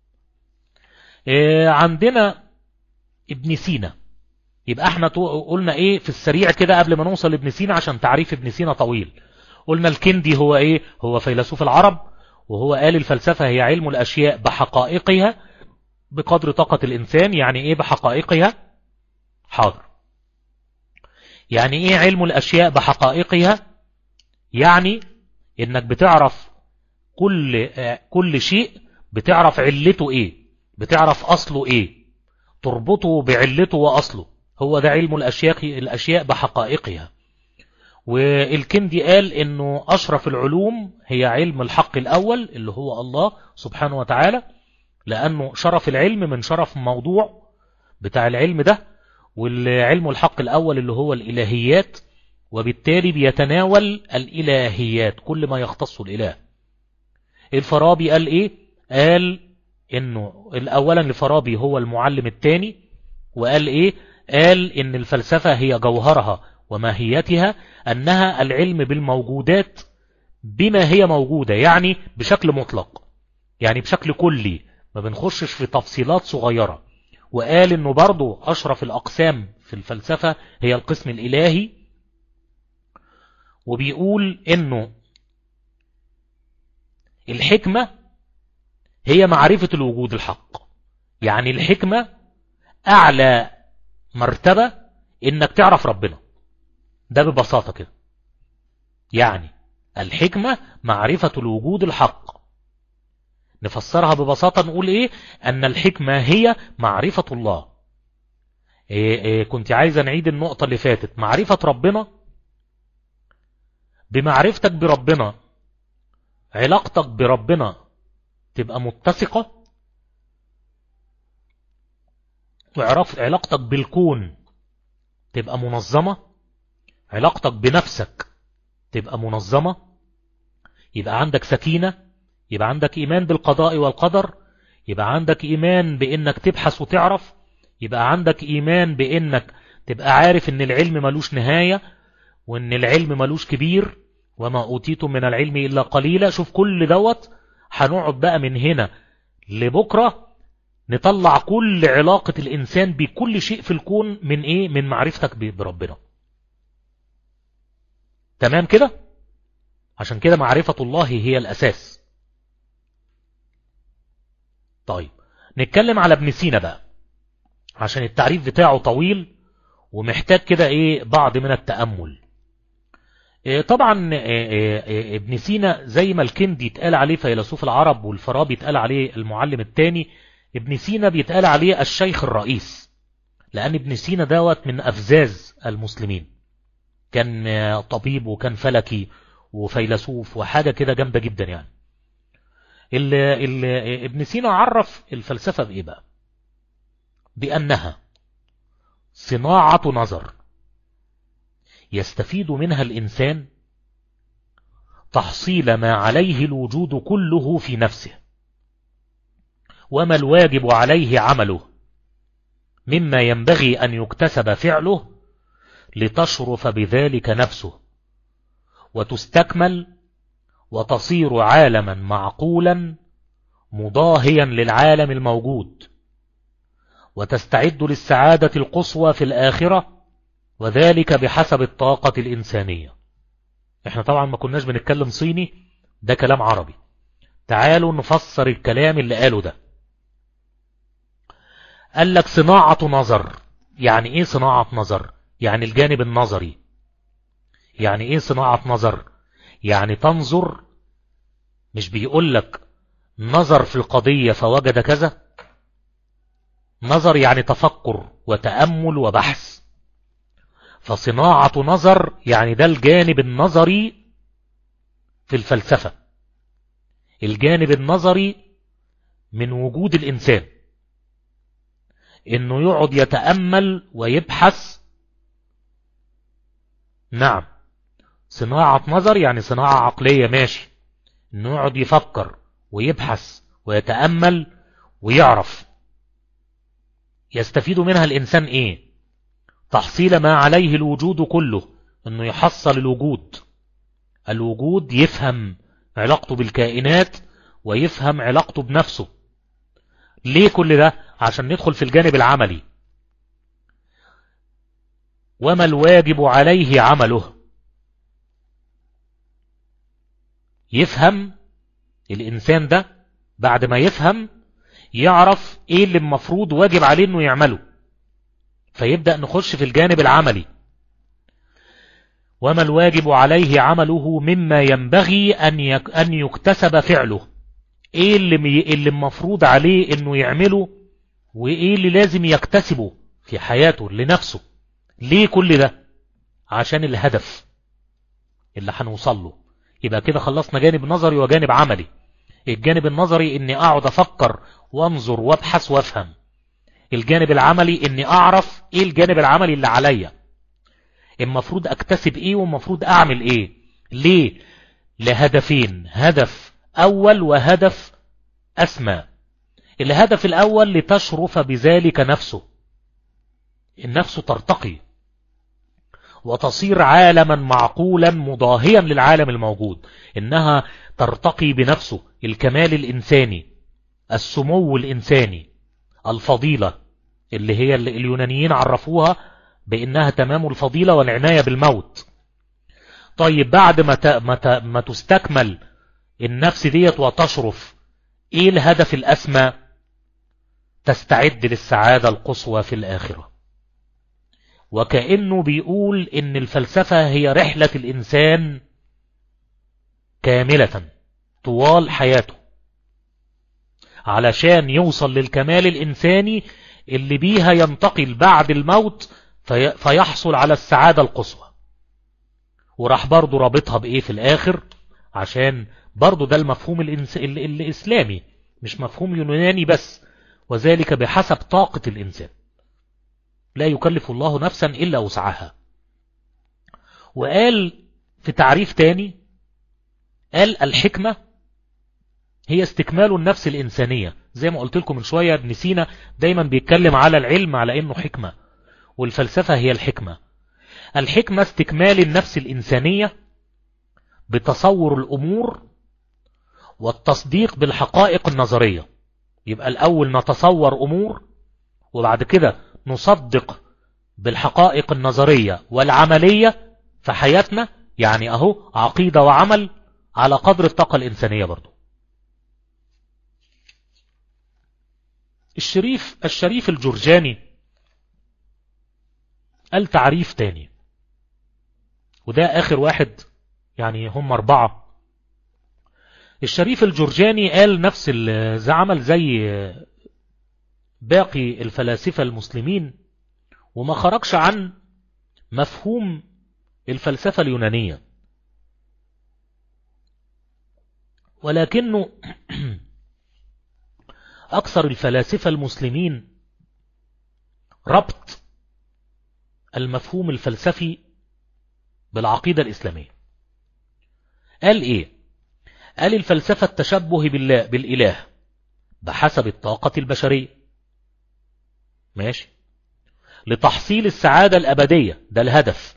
إيه عندنا ابن سينا يبقى احنا قلنا ايه في السريع كده قبل ما نوصل لابن سينا عشان تعريف ابن سينا طويل قلنا الكندي هو ايه هو فيلسوف العرب وهو قال الفلسفة هي علم الاشياء بحقائقها بقدر طاقة الانسان يعني ايه بحقائقها حاضر يعني ايه علم الاشياء بحقائقها يعني انك بتعرف كل كل شيء بتعرف علته ايه بتعرف اصله ايه تربطه بعلته واصله هو ده علم الاشياء الاشياء بحقائقها والكندي قال انه اشرف العلوم هي علم الحق الاول اللي هو الله سبحانه وتعالى لانه شرف العلم من شرف موضوع بتاع العلم ده والعلم الحق الاول اللي هو الالهيات وبالتالي بيتناول الالهيات كل ما يختص الاله الفارابي قال ايه قال انه الاولا الفارابي هو المعلم الثاني وقال ايه قال ان الفلسفة هي جوهرها وماهيتها انها العلم بالموجودات بما هي موجودة يعني بشكل مطلق يعني بشكل كلي ما بنخشش في تفصيلات صغيرة وقال انه برضو اشرف الاقسام في الفلسفة هي القسم الالهي وبيقول انه الحكمة هي معرفة الوجود الحق يعني الحكمة أعلى مرتبة إنك تعرف ربنا ده ببساطة كده يعني الحكمة معرفة الوجود الحق نفسرها ببساطة نقول إيه أن الحكمة هي معرفة الله إيه إيه كنت عايز نعيد النقطة اللي فاتت معرفة ربنا بمعرفتك بربنا علاقتك بربنا تبقى متسقة وعرف علاقتك بالكون تبقى منظمة علاقتك بنفسك تبقى منظمة يبقى عندك سكينة يبقى عندك إيمان بالقضاء والقدر يبقى عندك إيمان بإنك تبحث وتعرف يبقى عندك إيمان بإنك تبقى عارف إن العلم ملوش نهاية وإن العلم ملوش كبير وما أوتيتم من العلم إلا قليلا شوف كل دوت هنقعد بقى من هنا لبكرة نطلع كل علاقة الإنسان بكل شيء في الكون من إيه من معرفتك بربنا تمام كده عشان كده معرفة الله هي الأساس طيب نتكلم على ابن سينا بقى عشان التعريف بتاعه طويل ومحتاج كده ايه بعض من التأمل طبعا ابن سينا زي ما الكندي اتقال عليه فيلسوف العرب والفارابي اتقال عليه المعلم الثاني ابن سينا بيتقال عليه الشيخ الرئيس لأن ابن سينا دوت من أفزاز المسلمين كان طبيب وكان فلكي وفيلسوف وحاجة كده جامدة جدا يعني ال ال ابن سينا عرف الفلسفة بإيه بقى بأنها صناعة نظر يستفيد منها الإنسان تحصيل ما عليه الوجود كله في نفسه وما الواجب عليه عمله مما ينبغي أن يكتسب فعله لتشرف بذلك نفسه وتستكمل وتصير عالما معقولا مضاهيا للعالم الموجود وتستعد للسعادة القصوى في الآخرة وذلك بحسب الطاقة الإنسانية احنا طبعا ما كناش بنتكلم صيني ده كلام عربي تعالوا نفسر الكلام اللي قاله ده قال لك صناعة نظر يعني ايه صناعة نظر يعني الجانب النظري يعني ايه صناعة نظر يعني تنظر مش بيقول لك نظر في القضية فوجد كذا نظر يعني تفكر وتأمل وبحث فصناعة نظر يعني ده الجانب النظري في الفلسفة الجانب النظري من وجود الإنسان إنه يقعد يتأمل ويبحث نعم صناعة نظر يعني صناعة عقلية ماشي إنه يقعد يفكر ويبحث ويتأمل ويعرف يستفيد منها الإنسان إيه تحصيل ما عليه الوجود كله إنه يحصل الوجود الوجود يفهم علاقته بالكائنات ويفهم علاقته بنفسه ليه كل ده عشان ندخل في الجانب العملي وما الواجب عليه عمله يفهم الإنسان ده بعد ما يفهم يعرف ايه اللي المفروض واجب عليه انه يعمله فيبدأ نخش في الجانب العملي وما الواجب عليه عمله مما ينبغي أن, يك أن يكتسب فعله ايه اللي, اللي المفروض عليه انه يعمله وايه اللي لازم يكتسبه في حياته لنفسه ليه كل ده عشان الهدف اللي هنوصل له يبقى كده خلصنا جانب نظري وجانب عملي الجانب النظري اني اقعد افكر وانظر وابحث وافهم الجانب العملي اني اعرف ايه الجانب العملي اللي عليا المفروض اكتسب ايه والمفروض اعمل ايه ليه لهدفين هدف اول وهدف اسمى الهدف الاول لتشرف بذلك نفسه النفس ترتقي وتصير عالما معقولا مضاهيا للعالم الموجود إنها ترتقي بنفسه الكمال الإنساني السمو الإنساني الفضيلة اللي هي اللي اليونانيين عرفوها بإنها تمام الفضيلة والعناية بالموت طيب بعد ما ما ما تستكمل النفس ديت وتشرف ايه الهدف الأسمى تستعد للسعادة القصوى في الآخرة وكأنه بيقول إن الفلسفة هي رحلة الإنسان كاملة طوال حياته علشان يوصل للكمال الإنساني اللي بيها ينتقل بعد الموت في فيحصل على السعادة القصوى وراح برضو رابطها بإيه في الآخر عشان برضو ده المفهوم الإنس... الإسلامي مش مفهوم يوناني بس وذلك بحسب طاقة الإنسان لا يكلف الله نفسا إلا وسعها وقال في تعريف تاني قال الحكمة هي استكمال النفس الإنسانية زي ما قلت لكم من شوية ابن سينا دايما بيتكلم على العلم على إنه حكمة والفلسفة هي الحكمة الحكمة استكمال النفس الإنسانية بتصور الأمور والتصديق بالحقائق النظرية يبقى الأول نتصور أمور وبعد كده نصدق بالحقائق النظرية والعملية في حياتنا يعني أهو عقيدة وعمل على قدر الطاقة الإنسانية برضو الشريف الشريف الجرجاني قال تعريف تاني وده آخر واحد يعني هم أربعة الشريف الجرجاني قال نفس عمل زي باقي الفلاسفة المسلمين وما خرجش عن مفهوم الفلسفة اليونانية ولكنه أكثر الفلاسفة المسلمين ربط المفهوم الفلسفي بالعقيدة الإسلامية قال إيه قال الفلسفة التشبه بالله بالإله بحسب الطاقة البشرية ماشي لتحصيل السعادة الأبدية ده الهدف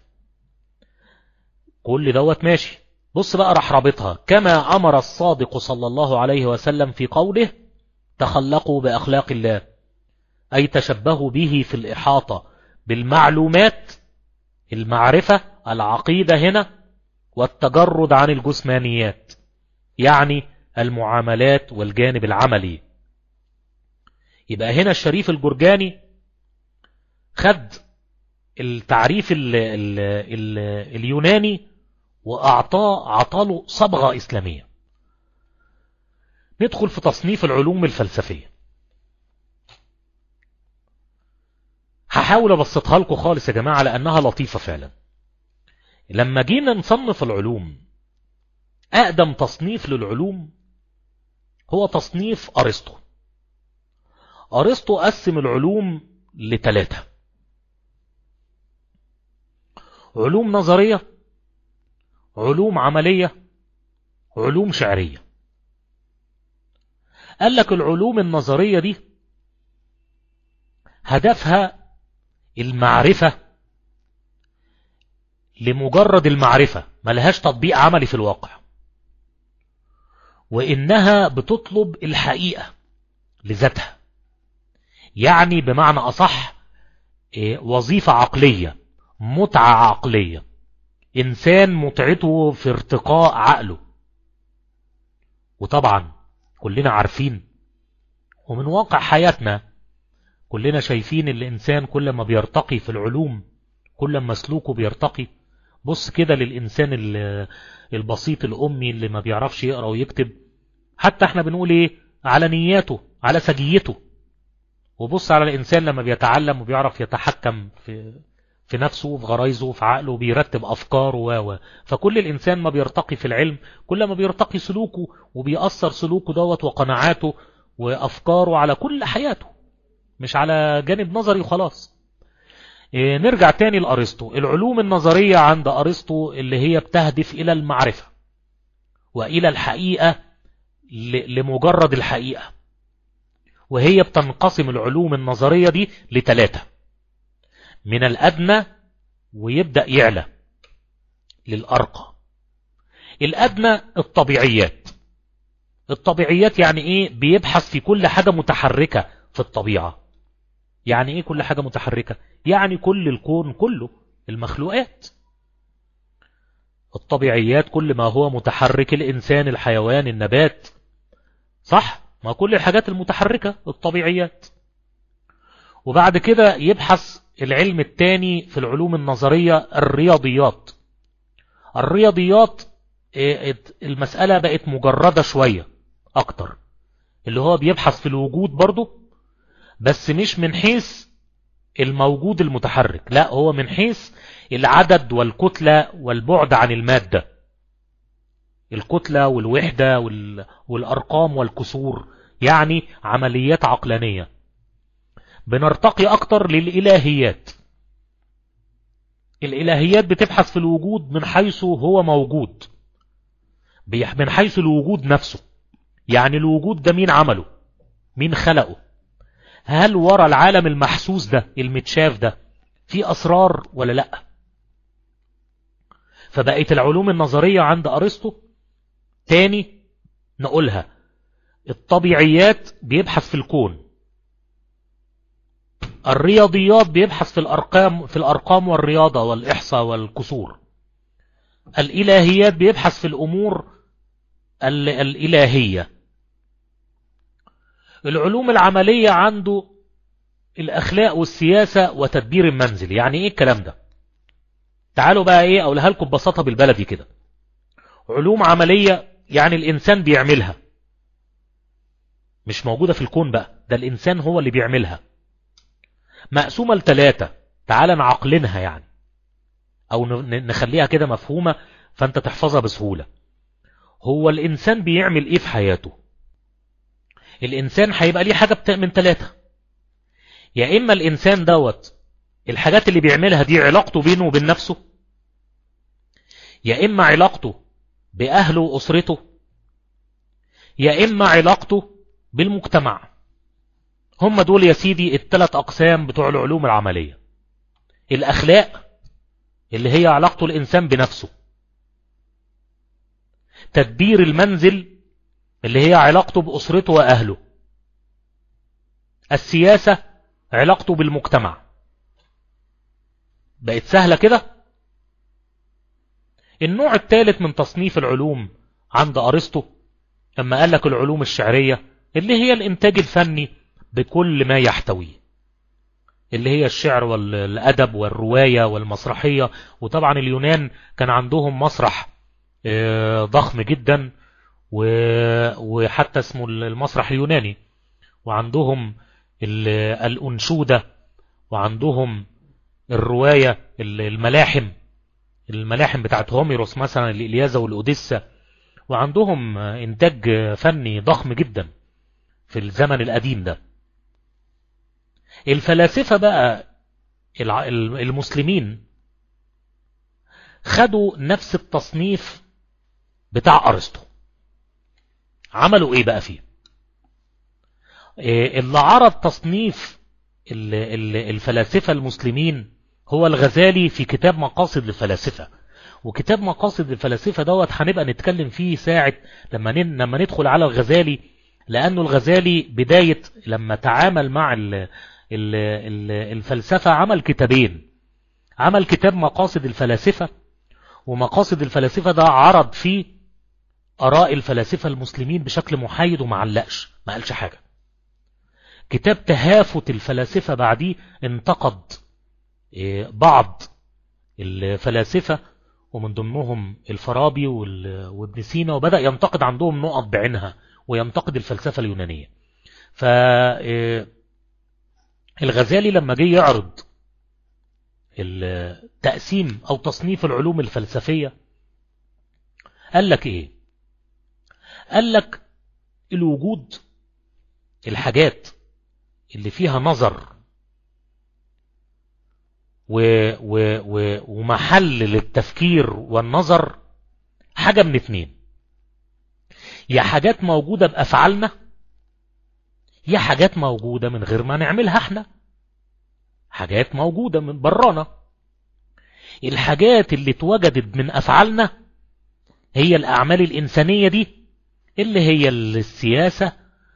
كل دوت ماشي بص بقى راح رابطها كما أمر الصادق صلى الله عليه وسلم في قوله تخلقوا بأخلاق الله أي تشبهوا به في الإحاطة بالمعلومات المعرفة العقيدة هنا والتجرد عن الجسمانيات يعني المعاملات والجانب العملي يبقى هنا الشريف الجرجاني خد التعريف ال ال ال اليوناني وأعطاه عطاله صبغة إسلامية ندخل في تصنيف العلوم الفلسفية هحاول أبسطها لكم خالص يا جماعة لأنها لطيفة فعلا لما جينا نصنف العلوم أقدم تصنيف للعلوم هو تصنيف أرسطو أرسطو قسم العلوم لثلاثة علوم نظرية علوم عملية علوم شعرية قال لك العلوم النظرية دي هدفها المعرفة لمجرد المعرفة ملهاش تطبيق عملي في الواقع وإنها بتطلب الحقيقة لذاتها يعني بمعنى أصح وظيفة عقلية متعة عقلية إنسان متعته في ارتقاء عقله وطبعا كلنا عارفين ومن واقع حياتنا كلنا شايفين الإنسان كل ما بيرتقي في العلوم كل ما سلوكه بيرتقي بص كده للإنسان البسيط الأمي اللي ما بيعرفش يقرأ ويكتب حتى احنا بنقول ايه على نياته على سجيته وبص على الإنسان لما بيتعلم وبيعرف يتحكم في في نفسه في غرايزه في عقله بيرتب أفكاره و فكل الإنسان ما بيرتقي في العلم كل ما بيرتقي سلوكه وبيأثر سلوكه دوت وقناعاته وأفكاره على كل حياته مش على جانب نظري وخلاص إيه نرجع تاني لأرسطو العلوم النظرية عند أرسطو اللي هي بتهدف إلى المعرفة وإلى الحقيقة لمجرد الحقيقة وهي بتنقسم العلوم النظرية دي لتلاتة من الأدنى ويبدأ يعلى للأرقى الأدنى الطبيعيات الطبيعيات يعني إيه بيبحث في كل حاجة متحركة في الطبيعة يعني إيه كل حاجة متحركة يعني كل الكون كله المخلوقات الطبيعيات كل ما هو متحرك الإنسان الحيوان النبات صح ما كل الحاجات المتحركة الطبيعيات وبعد كده يبحث العلم الثاني في العلوم النظرية الرياضيات الرياضيات المسألة بقت مجردة شوية أكتر اللي هو بيبحث في الوجود برضه بس مش من حيث الموجود المتحرك لا هو من حيث العدد والكتلة والبعد عن المادة الكتلة والوحدة والأرقام والكسور يعني عمليات عقلانية بنرتقي أكتر للإلهيات الإلهيات بتبحث في الوجود من حيث هو موجود من حيث الوجود نفسه يعني الوجود ده مين عمله مين خلقه هل ورا العالم المحسوس ده المتشاف ده في أسرار ولا لأ فبقيت العلوم النظرية عند أرسطو تاني نقولها الطبيعيات بيبحث في الكون الرياضيات بيبحث في الأرقام في الأرقام والرياضة والإحصاء والكسور الإلهيات بيبحث في الأمور الإلهية العلوم العملية عنده الأخلاق والسياسة وتدبير المنزل يعني إيه الكلام ده تعالوا بقى إيه أقولها لكم ببساطة بالبلدي كده علوم عملية يعني الإنسان بيعملها مش موجودة في الكون بقى ده الإنسان هو اللي بيعملها مقسومة لتلاتة تعال نعقلنها يعني أو نخليها كده مفهومة فأنت تحفظها بسهولة هو الإنسان بيعمل إيه في حياته الإنسان هيبقى ليه حاجة من ثلاثة يا إما الإنسان دوت الحاجات اللي بيعملها دي علاقته بينه وبين نفسه يا إما علاقته بأهله وأسرته يا إما علاقته بالمجتمع هم دول يا سيدي الثلاث أقسام بتوع العلوم العملية الأخلاق اللي هي علاقته الإنسان بنفسه تدبير المنزل اللي هي علاقته بأسرته وأهله السياسة علاقته بالمجتمع بقت سهلة كده النوع الثالث من تصنيف العلوم عند أرسطو أما قال لك العلوم الشعرية اللي هي الإنتاج الفني بكل ما يحتويه اللي هي الشعر والأدب والرواية والمسرحية وطبعا اليونان كان عندهم مسرح ضخم جدا وحتى اسمه المسرح اليوناني وعندهم الأنشودة وعندهم الرواية الملاحم الملاحم بتاعت هوميروس مثلا الإلياذة والأوديسة وعندهم إنتاج فني ضخم جدا في الزمن القديم ده الفلاسفة بقى المسلمين خدوا نفس التصنيف بتاع أرسطو عملوا ايه بقى فيه اللي عرض تصنيف الفلاسفة المسلمين هو الغزالي في كتاب مقاصد الفلاسفة وكتاب مقاصد الفلاسفة دوت هنبقى نتكلم فيه ساعة لما لما ندخل على الغزالي لأنه الغزالي بداية لما تعامل مع ال ال ال الفلسفة عمل كتابين عمل كتاب مقاصد الفلاسفة ومقاصد الفلاسفة ده عرض فيه أراء الفلاسفة المسلمين بشكل محايد وما علقش ما قالش حاجة كتاب تهافت الفلاسفة بعديه انتقد بعض الفلاسفة ومن ضمنهم الفارابي وابن سينا وبدأ ينتقد عندهم نقط بعينها وينتقد الفلسفة اليونانية فالغزالي لما جه يعرض التقسيم أو تصنيف العلوم الفلسفية قال لك إيه قال لك الوجود الحاجات اللي فيها نظر و و و ومحل للتفكير والنظر حاجة من اتنين يا حاجات موجودة بأفعالنا يا حاجات موجودة من غير ما نعملها احنا حاجات موجودة من برانا الحاجات اللي اتوجدت من أفعالنا هي الأعمال الإنسانية دي اللي هي السياسة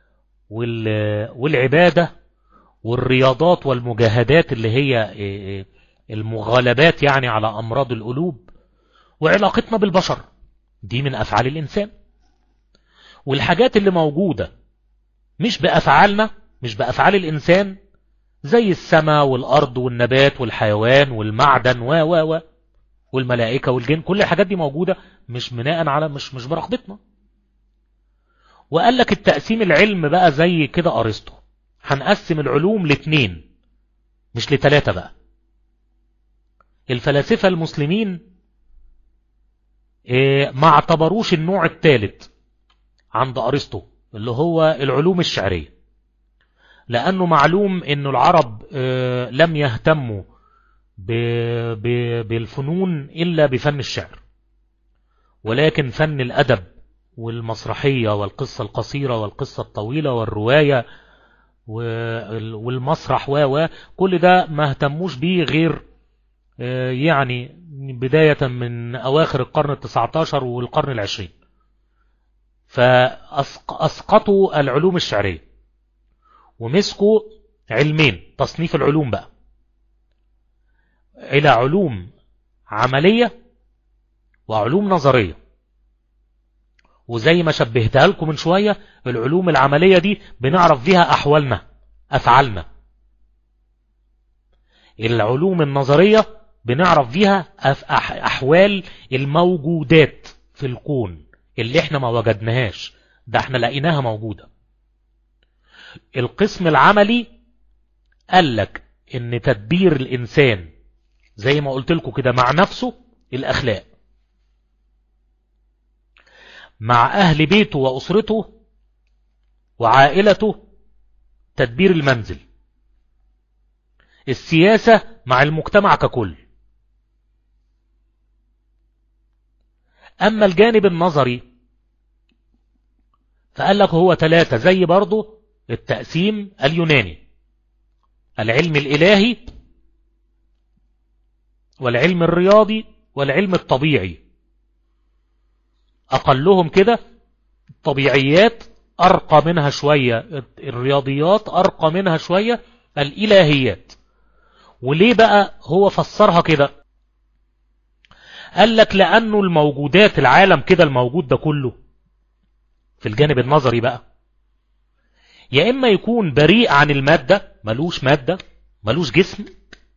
والعبادة والرياضات والمجاهدات اللي هي المغالبات يعني على أمراض القلوب وعلاقتنا بالبشر دي من أفعال الإنسان والحاجات اللي موجودة مش بأفعالنا مش بأفعال الإنسان زي السماء والأرض والنبات والحيوان والمعدن و و و والملائكة والجن كل الحاجات دي موجودة مش بناء على مش مش برغبتنا وقال لك التقسيم العلم بقى زي كده أرسطو هنقسم العلوم لاتنين مش لتلاتة بقى الفلاسفة المسلمين ما اعتبروش النوع الثالث عند أرسطو اللي هو العلوم الشعرية لأنه معلوم أنه العرب لم يهتموا بالفنون إلا بفن الشعر ولكن فن الأدب والمسرحية والقصة القصيرة والقصة الطويلة والرواية والمسرح و كل ده ما اهتموش بيه غير يعني بداية من أواخر القرن التسعة عشر والقرن العشرين فأسقطوا العلوم الشعرية ومسكوا علمين تصنيف العلوم بقى إلى علوم عملية وعلوم نظرية وزي ما شبهتها لكم من شوية العلوم العملية دي بنعرف بيها أحوالنا أفعالنا العلوم النظرية بنعرف بيها أحوال الموجودات في الكون اللي احنا ما وجدناهاش ده احنا لقيناها موجودة القسم العملي قال لك ان تدبير الانسان زي ما قلت لكم كده مع نفسه الاخلاق مع اهل بيته واسرته وعائلته تدبير المنزل السياسة مع المجتمع ككل أما الجانب النظري فقال لك هو ثلاثة زي برضو التقسيم اليوناني العلم الإلهي والعلم الرياضي والعلم الطبيعي أقلهم كده الطبيعيات أرقى منها شوية الرياضيات أرقى منها شوية الإلهيات وليه بقى هو فسرها كده قال لك لأنه الموجودات العالم كده الموجود ده كله في الجانب النظري بقى يا إما يكون بريء عن المادة ملوش مادة ملوش جسم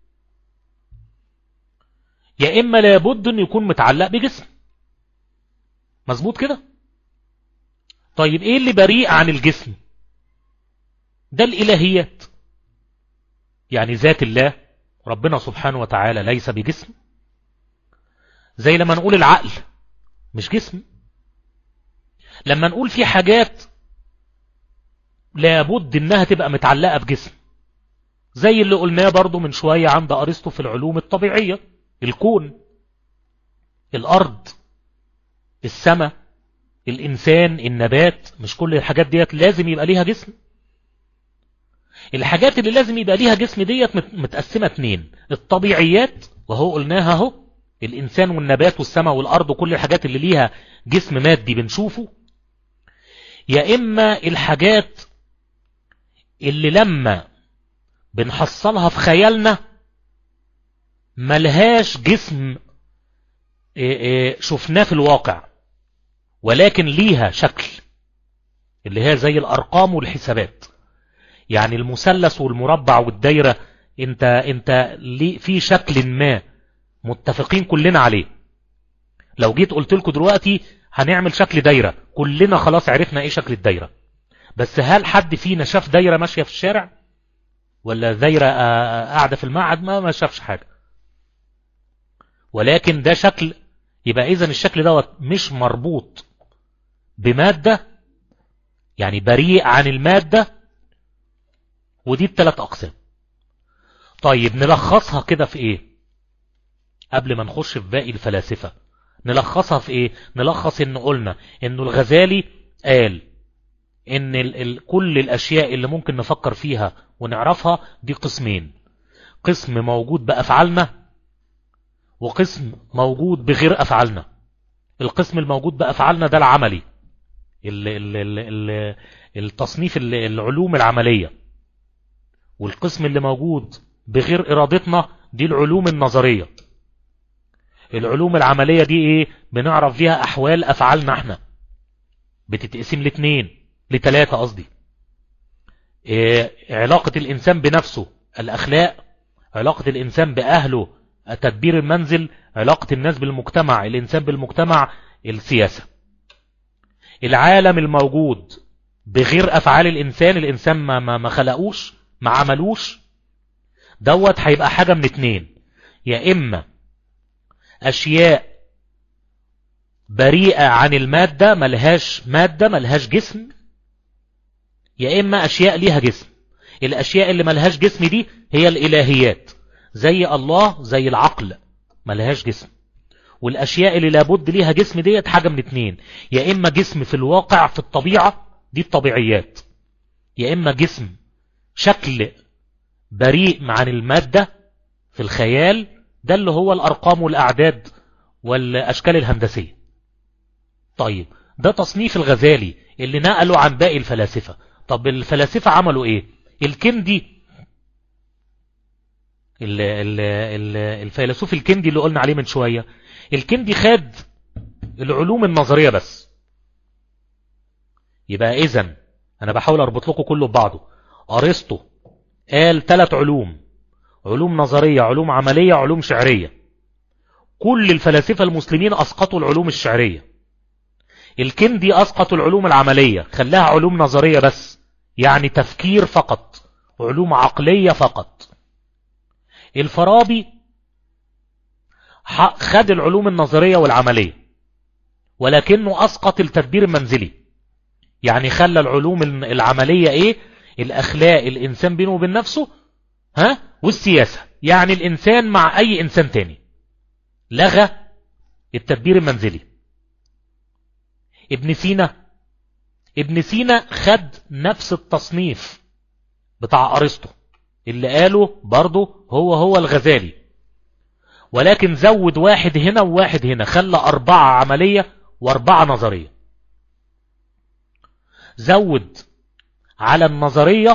يا إما لابد أن يكون متعلق بجسم مظبوط كده طيب ايه اللي بريء عن الجسم ده الالهيات يعني ذات الله ربنا سبحانه وتعالى ليس بجسم زي لما نقول العقل مش جسم لما نقول في حاجات لابد انها تبقى متعلقة بجسم زي اللي قلناه برضو من شوية عند أرسطو في العلوم الطبيعية الكون الأرض السماء الإنسان النبات مش كل الحاجات ديت لازم يبقى ليها جسم الحاجات اللي لازم يبقى ليها جسم ديت متقسمة اتنين الطبيعيات وهو قلناها اهو الإنسان والنبات والسماء والأرض وكل الحاجات اللي ليها جسم مادي بنشوفه يا إما الحاجات اللي لما بنحصلها في خيالنا ملهاش جسم شفناه في الواقع ولكن ليها شكل اللي هي زي الأرقام والحسابات يعني المثلث والمربع والدايرة انت, انت في شكل ما متفقين كلنا عليه لو جيت قلت لكم دلوقتي هنعمل شكل دايرة كلنا خلاص عرفنا ايه شكل الدايرة بس هل حد فينا شاف دايرة ماشية في الشارع ولا دايرة قاعدة في المعهد ما ما شافش حاجة ولكن ده شكل يبقى اذا الشكل دوت مش مربوط بمادة يعني بريء عن المادة ودي الثلاث أقسام طيب نلخصها كده في ايه قبل ما نخش في باقي الفلاسفة نلخصها في ايه نلخص ان قلنا انه الغزالي قال ان ال ال كل الاشياء اللي ممكن نفكر فيها ونعرفها دي قسمين قسم موجود بأفعالنا وقسم موجود بغير أفعالنا القسم الموجود بأفعالنا ده العملي ال ال ال ال التصنيف العلوم العملية والقسم اللي موجود بغير إرادتنا دي العلوم النظرية العلوم العملية دي ايه بنعرف فيها أحوال أفعالنا احنا بتتقسم لاتنين لتلاتة قصدي إيه علاقة الإنسان بنفسه الأخلاق علاقة الإنسان بأهله تدبير المنزل علاقة الناس بالمجتمع الإنسان بالمجتمع السياسة العالم الموجود بغير أفعال الإنسان الإنسان ما, ما, ما خلقوش ما عملوش دوت هيبقى حاجة من اتنين يا إما أشياء بريئة عن المادة ملهاش مادة ملهاش جسم يا إما أشياء ليها جسم الأشياء اللي ملهاش جسم دي هي الإلهيات زي الله زي العقل ملهاش جسم والأشياء اللي لابد ليها جسم ديت حاجة من اتنين يا إما جسم في الواقع في الطبيعة دي الطبيعيات يا إما جسم شكل بريء عن المادة في الخيال ده اللي هو الأرقام والأعداد والأشكال الهندسية طيب ده تصنيف الغزالي اللي نقلوا عن باقي الفلاسفة طب الفلاسفة عملوا ايه الكندي ال ال ال الفيلسوف الكندي اللي قلنا عليه من شوية الكندي خد العلوم النظرية بس يبقى اذا انا بحاول اربط لكم كله ببعضه ارسطو قال ثلاث علوم علوم نظرية علوم عملية علوم شعرية كل الفلاسفة المسلمين اسقطوا العلوم الشعرية الكندي اسقطوا العلوم العملية خلاها علوم نظرية بس يعني تفكير فقط علوم عقلية فقط الفارابي خد العلوم النظرية والعملية ولكنه أسقط التدبير المنزلي يعني خلى العلوم العملية ايه الأخلاق الإنسان بينه وبين نفسه ها والسياسة يعني الإنسان مع أي إنسان تاني لغى التدبير المنزلي ابن سينا ابن سينا خد نفس التصنيف بتاع أرسطو اللي قاله برضه هو هو الغزالي ولكن زود واحد هنا وواحد هنا خلى أربعة عملية وأربعة نظرية زود على النظرية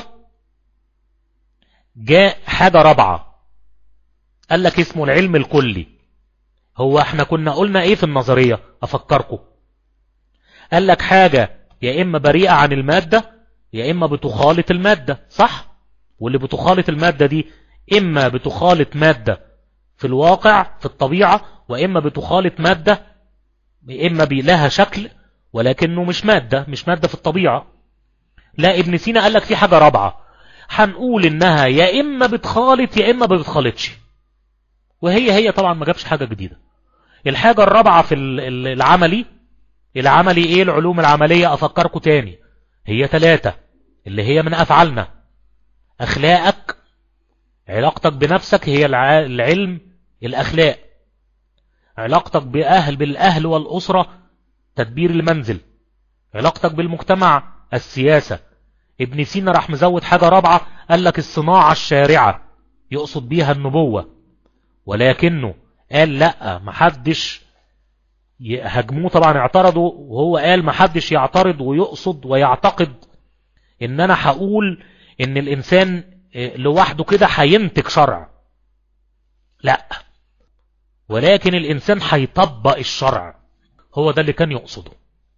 جاء حاجة رابعة قال لك اسمه العلم الكلي هو احنا كنا قلنا ايه في النظرية افكركم قال لك حاجة يا اما بريئة عن المادة يا اما بتخالط المادة صح واللي بتخالط المادة دي اما بتخالط مادة في الواقع في الطبيعة واما بتخالط مادة اما لها شكل ولكنه مش مادة مش مادة في الطبيعة لا ابن سينا قال لك في حاجة رابعة هنقول انها يا اما بتخالط يا اما ما بتخالطش وهي هي طبعا ما جابش حاجة جديدة الحاجة الرابعة في العملي العملي ايه العلوم العملية افكركم تاني هي ثلاثة اللي هي من افعالنا اخلاقك علاقتك بنفسك هي العلم الاخلاق علاقتك باهل بالاهل والاسرة تدبير المنزل علاقتك بالمجتمع السياسة ابن سينا راح مزود حاجة رابعة قال لك الصناعة الشارعة يقصد بيها النبوة ولكنه قال لا محدش هجموه طبعا اعترضوا وهو قال محدش يعترض ويقصد ويعتقد ان انا هقول ان الانسان لوحده كده هينتج شرع لا ولكن الانسان هيطبق الشرع هو ده اللي كان يقصده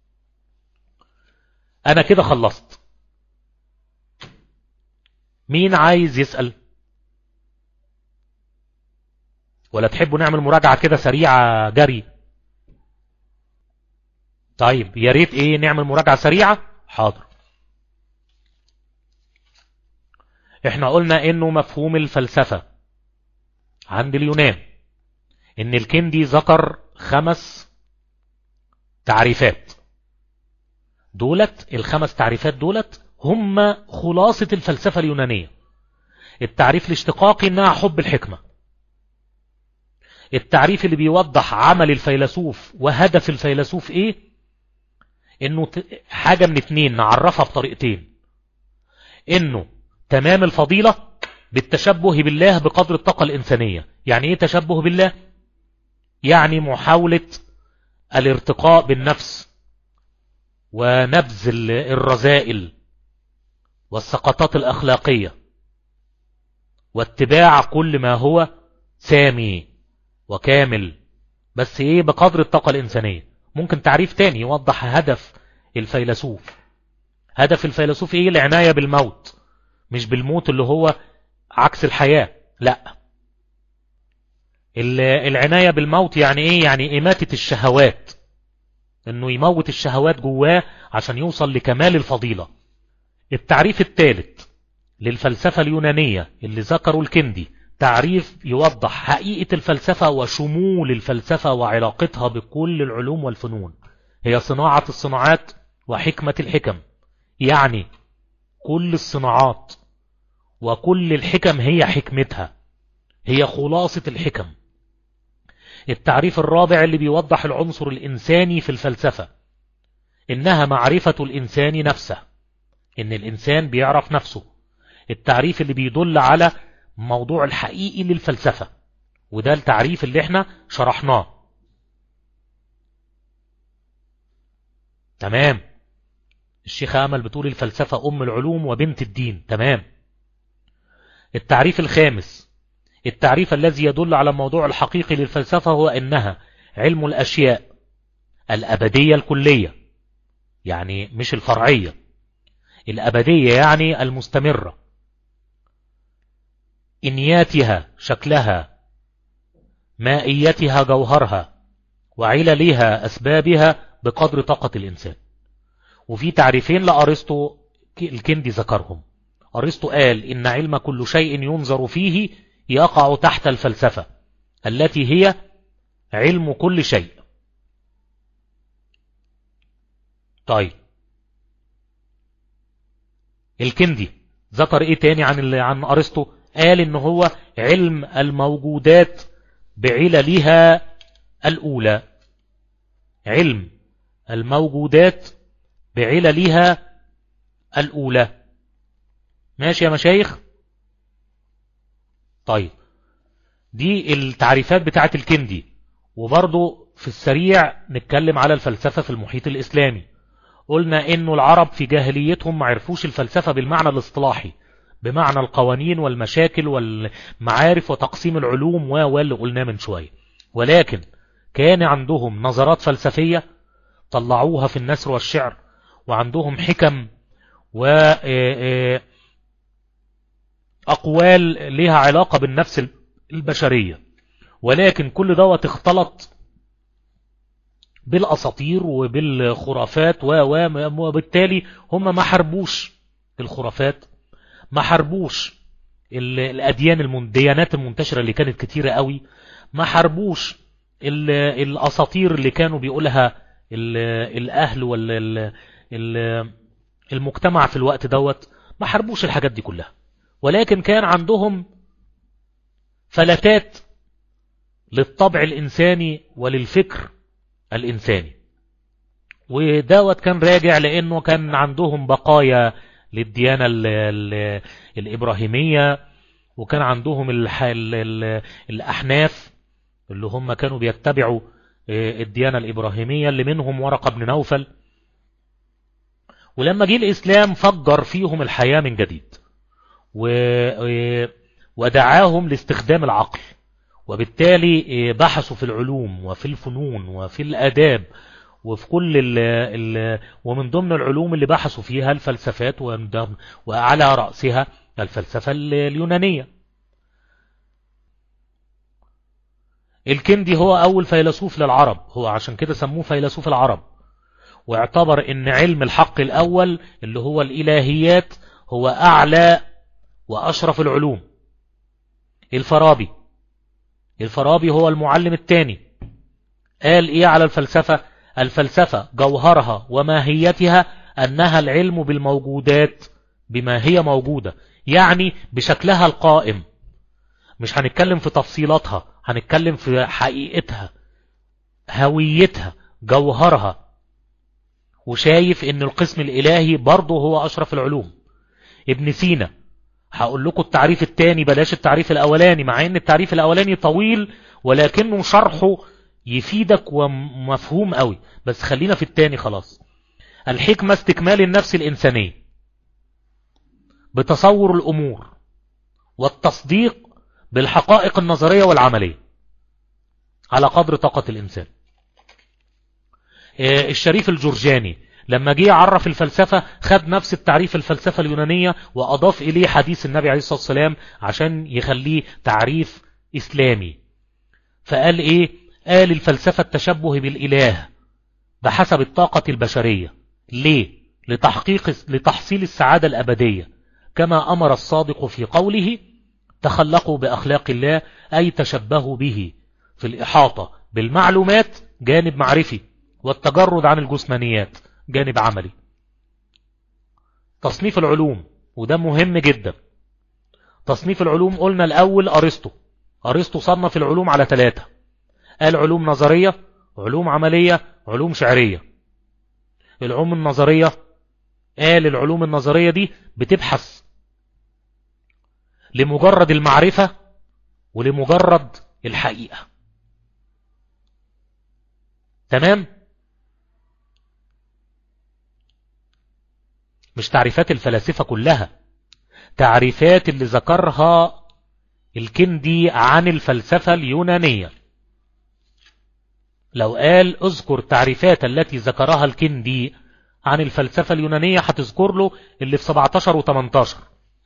انا كده خلصت مين عايز يسأل ولا تحبوا نعمل مراجعة كده سريعة جري طيب يا ريت ايه نعمل مراجعة سريعة حاضر احنا قلنا انه مفهوم الفلسفة عند اليونان ان الكندي ذكر خمس تعريفات دولت الخمس تعريفات دولت هم خلاصة الفلسفة اليونانية التعريف الاشتقاقي انها حب الحكمة التعريف اللي بيوضح عمل الفيلسوف وهدف الفيلسوف ايه انه حاجة من اتنين نعرفها بطريقتين انه تمام الفضيلة بالتشبه بالله بقدر الطاقة الإنسانية يعني ايه تشبه بالله يعني محاولة الارتقاء بالنفس ونبذ الرذائل والسقطات الأخلاقية واتباع كل ما هو سامي وكامل بس ايه بقدر الطاقة الإنسانية ممكن تعريف تاني يوضح هدف الفيلسوف هدف الفيلسوف ايه العناية بالموت مش بالموت اللي هو عكس الحياة لا العناية بالموت يعني ايه يعني اماتة الشهوات انه يموت الشهوات جواه عشان يوصل لكمال الفضيلة التعريف الثالث للفلسفة اليونانية اللي ذكره الكندي تعريف يوضح حقيقة الفلسفة وشمول الفلسفة وعلاقتها بكل العلوم والفنون هي صناعة الصناعات وحكمة الحكم يعني كل الصناعات وكل الحكم هي حكمتها هي خلاصة الحكم التعريف الرابع اللي بيوضح العنصر الإنساني في الفلسفة إنها معرفة الإنسان نفسه إن الإنسان بيعرف نفسه التعريف اللي بيدل على موضوع الحقيقي للفلسفة وده التعريف اللي احنا شرحناه تمام الشيخ أمل بتقول الفلسفة أم العلوم وبنت الدين تمام التعريف الخامس التعريف الذي يدل على الموضوع الحقيقي للفلسفة هو أنها علم الأشياء الأبدية الكلية يعني مش الفرعية الأبدية يعني المستمرة إنياتها شكلها مائيتها جوهرها وعللها أسبابها بقدر طاقة الإنسان وفي تعريفين لأرسطو الكندي ذكرهم أرسطو قال إن علم كل شيء ينظر فيه يقع تحت الفلسفة التي هي علم كل شيء طيب الكندي ذكر ايه تاني عن عن ارسطو قال ان هو علم الموجودات بعللها الاولى علم الموجودات بعللها الاولى ماشي يا مشايخ طيب دي التعريفات بتاعت الكندي وبرضو في السريع نتكلم على الفلسفة في المحيط الإسلامي قلنا انه العرب في جاهليتهم ما عرفوش الفلسفة بالمعنى الاصطلاحي بمعنى القوانين والمشاكل والمعارف وتقسيم العلوم واللي قلناه من شوية ولكن كان عندهم نظرات فلسفية طلعوها في النثر والشعر وعندهم حكم وأقوال لها علاقة بالنفس البشرية ولكن كل دوت اختلط بالأساطير وبالخرافات وبالتالي هم ما حربوش الخرافات ما حربوش الأديان الديانات المنتشرة اللي كانت كتيرة قوي ما حربوش الأساطير اللي كانوا بيقولها الأهل والمجتمع في الوقت دوت ما حربوش الحاجات دي كلها ولكن كان عندهم فلتات للطبع الإنساني وللفكر الإنساني ودوت كان راجع لأنه كان عندهم بقايا للديانة ال ال الإبراهيمية وكان عندهم الأحناف اللي هم كانوا بيتبعوا الديانة الإبراهيمية اللي منهم ورقة بن نوفل ولما جه الإسلام فجر فيهم الحياة من جديد ودعاهم لاستخدام العقل وبالتالي بحثوا في العلوم وفي الفنون وفي الآداب وفي كل ال ال ومن ضمن العلوم اللي بحثوا فيها الفلسفات وعلى رأسها الفلسفة اليونانية الكندي هو أول فيلسوف للعرب هو عشان كده سموه فيلسوف العرب واعتبر ان علم الحق الأول اللي هو الإلهيات هو أعلى وأشرف العلوم الفارابي الفارابي هو المعلم الثاني قال ايه على الفلسفة الفلسفة جوهرها وماهيتها أنها العلم بالموجودات بما هي موجودة يعني بشكلها القائم مش هنتكلم في تفصيلاتها هنتكلم في حقيقتها هويتها جوهرها وشايف ان القسم الالهي برضه هو اشرف العلوم ابن سينا هقول لكم التعريف الثاني بلاش التعريف الاولاني مع ان التعريف الاولاني طويل ولكنه شرحه يفيدك ومفهوم قوي بس خلينا في الثاني خلاص الحكمة استكمال النفس الإنسانية بتصور الأمور والتصديق بالحقائق النظرية والعملية على قدر طاقة الإنسان الشريف الجرجاني لما جه عرف الفلسفة خد نفس التعريف الفلسفة اليونانية وأضاف إليه حديث النبي عليه الصلاة والسلام عشان يخليه تعريف إسلامي فقال إيه قال الفلسفة التشبه بالإله بحسب الطاقة البشرية ليه لتحقيق لتحصيل السعادة الأبدية كما أمر الصادق في قوله تخلقوا بأخلاق الله أي تشبهوا به في الإحاطة بالمعلومات جانب معرفي والتجرد عن الجسمانيات جانب عملي تصنيف العلوم وده مهم جدا تصنيف العلوم قلنا الأول أرسطو أرسطو صنف العلوم على ثلاثة قال علوم نظرية علوم عملية علوم شعرية العلوم النظرية قال العلوم النظرية دي بتبحث لمجرد المعرفة ولمجرد الحقيقة تمام مش تعريفات الفلاسفة كلها تعريفات اللي ذكرها الكندي عن الفلسفة اليونانية لو قال اذكر تعريفات التي ذكرها الكندي عن الفلسفة اليونانية هتذكر له اللي في 17 و 18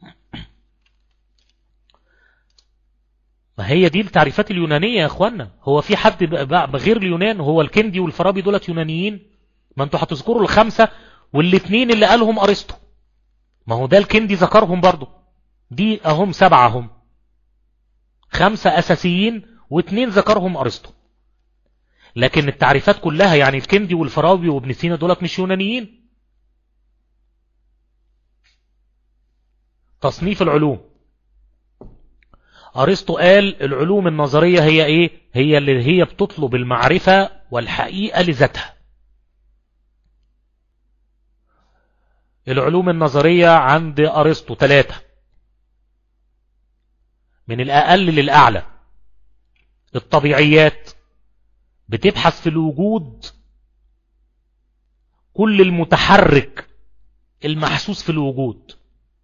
ما هي دي التعريفات اليونانية يا اخوانا هو في حد غير اليونان هو الكندي والفارابي دولت يونانيين ما انتوا هتذكروا الخمسة والاثنين اللي قالهم ارسطو ما هو ده الكندي ذكرهم برضو دي اهم سبعة هم خمسة اساسيين واثنين ذكرهم ارسطو لكن التعريفات كلها يعني الكندي والفارابي وابن سينا دولت مش يونانيين تصنيف العلوم أرسطو قال العلوم النظرية هي ايه هي اللي هي بتطلب المعرفة والحقيقة لذاتها العلوم النظرية عند أرسطو ثلاثة من الأقل للأعلى الطبيعيات بتبحث في الوجود كل المتحرك المحسوس في الوجود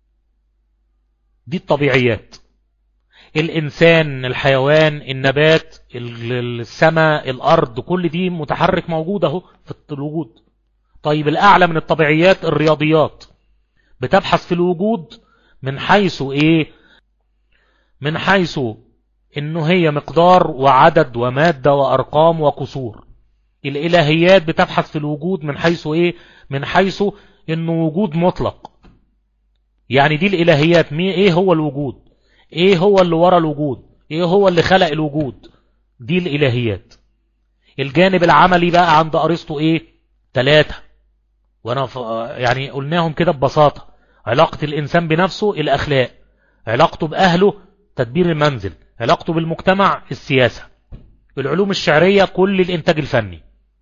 دي الطبيعيات الإنسان الحيوان النبات السماء الأرض كل دي متحرك موجود اهو في الوجود طيب الأعلى من الطبيعيات الرياضيات بتبحث في الوجود من حيث إيه من حيث إنه هي مقدار وعدد ومادة وأرقام وكسور الإلهيات بتبحث في الوجود من حيث إيه من حيث إنه وجود مطلق يعني دي الإلهيات مي إيه هو الوجود إيه هو اللي ورا الوجود إيه هو اللي خلق الوجود دي الإلهيات الجانب العملي بقى عند أرسطو إيه ثلاثة وانا ف... يعني قلناهم كده ببساطة علاقة الإنسان بنفسه الأخلاق علاقته بأهله تدبير المنزل علاقته بالمجتمع السياسة العلوم الشعرية كل الإنتاج الفني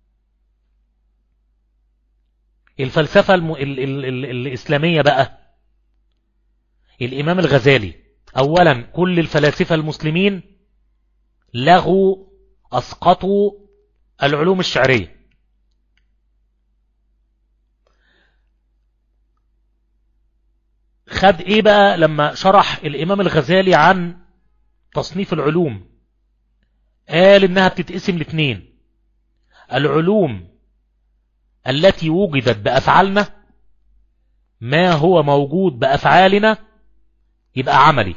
الفلسفة الم... ال... ال... ال... الإسلامية بقى الإمام الغزالي أولا كل الفلاسفة المسلمين لغوا أسقطوا العلوم الشعرية خد ايه بقى لما شرح الامام الغزالي عن تصنيف العلوم قال انها بتتقسم لاثنين العلوم التي وجدت بافعالنا ما هو موجود بافعالنا يبقى عملي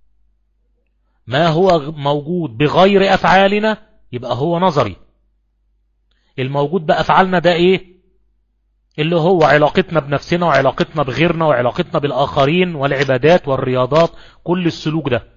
ما هو موجود بغير افعالنا يبقى هو نظري الموجود بافعالنا ده ايه اللي هو علاقتنا بنفسنا وعلاقتنا بغيرنا وعلاقتنا بالآخرين والعبادات والرياضات كل السلوك ده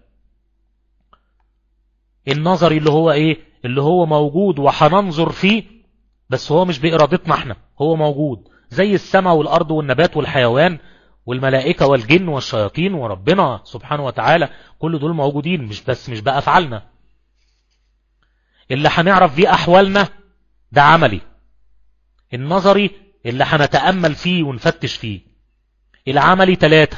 النظري اللي هو ايه اللي هو موجود وحننظر فيه بس هو مش بإرادتنا احنا هو موجود زي السماء والأرض والنبات والحيوان والملائكة والجن والشياطين وربنا سبحانه وتعالى كل دول موجودين مش بس مش بقى أفعالنا اللي هنعرف فيه أحوالنا ده عملي النظري اللي هنتأمل فيه ونفتش فيه العملي ثلاثة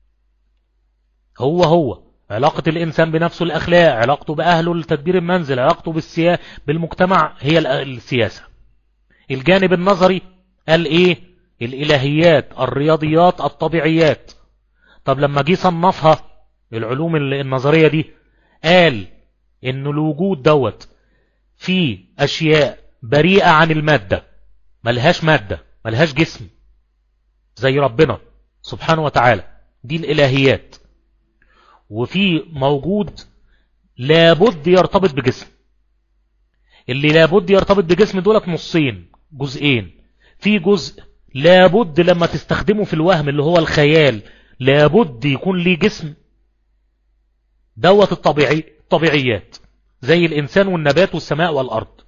هو هو علاقة الإنسان بنفسه الأخلاق علاقته بأهله لتدبير المنزل علاقته بالسيا... بالمجتمع هي السياسة الجانب النظري قال إيه الإلهيات الرياضيات الطبيعيات طب لما جه صنفها العلوم النظرية دي قال إن الوجود دوت فيه أشياء بريئة عن المادة ملهاش مادة ملهاش جسم زي ربنا سبحانه وتعالى دي الإلهيات وفي موجود لابد يرتبط بجسم اللي لابد يرتبط بجسم دولت نصين جزئين في جزء لابد لما تستخدمه في الوهم اللي هو الخيال لابد يكون ليه جسم دوت الطبيعي الطبيعيات زي الإنسان والنبات والسماء والأرض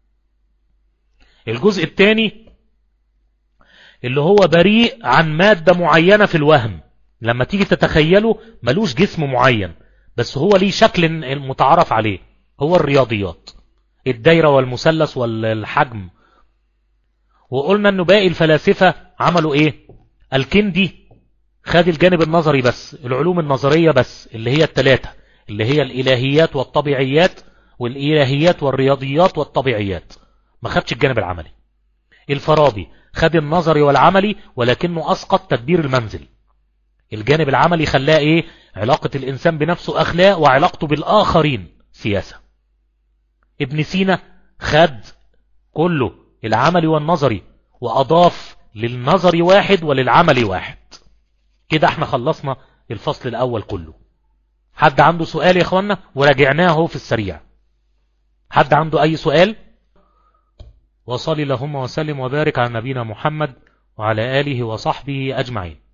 الجزء الثاني اللي هو بريء عن مادة معينة في الوهم لما تيجي تتخيله ملوش جسم معين بس هو ليه شكل متعرف عليه هو الرياضيات الدايرة والمثلث والحجم وقلنا انه باقي الفلاسفة عملوا ايه الكندي خد الجانب النظري بس العلوم النظرية بس اللي هي التلاتة اللي هي الالهيات والطبيعيات والالهيات والرياضيات والطبيعيات ما خدش الجانب العملي الفارابي خد النظري والعملي ولكنه أسقط تدبير المنزل الجانب العملي خلاه إيه علاقة الإنسان بنفسه أخلاق وعلاقته بالآخرين سياسة ابن سينا خد كله العملي والنظري وأضاف للنظري واحد وللعملي واحد كده احنا خلصنا الفصل الأول كله حد عنده سؤال يا اخوانا وراجعناه في السريع حد عنده أي سؤال وصلي اللهم وسلم وبارك على نبينا محمد وعلى آله وصحبه أجمعين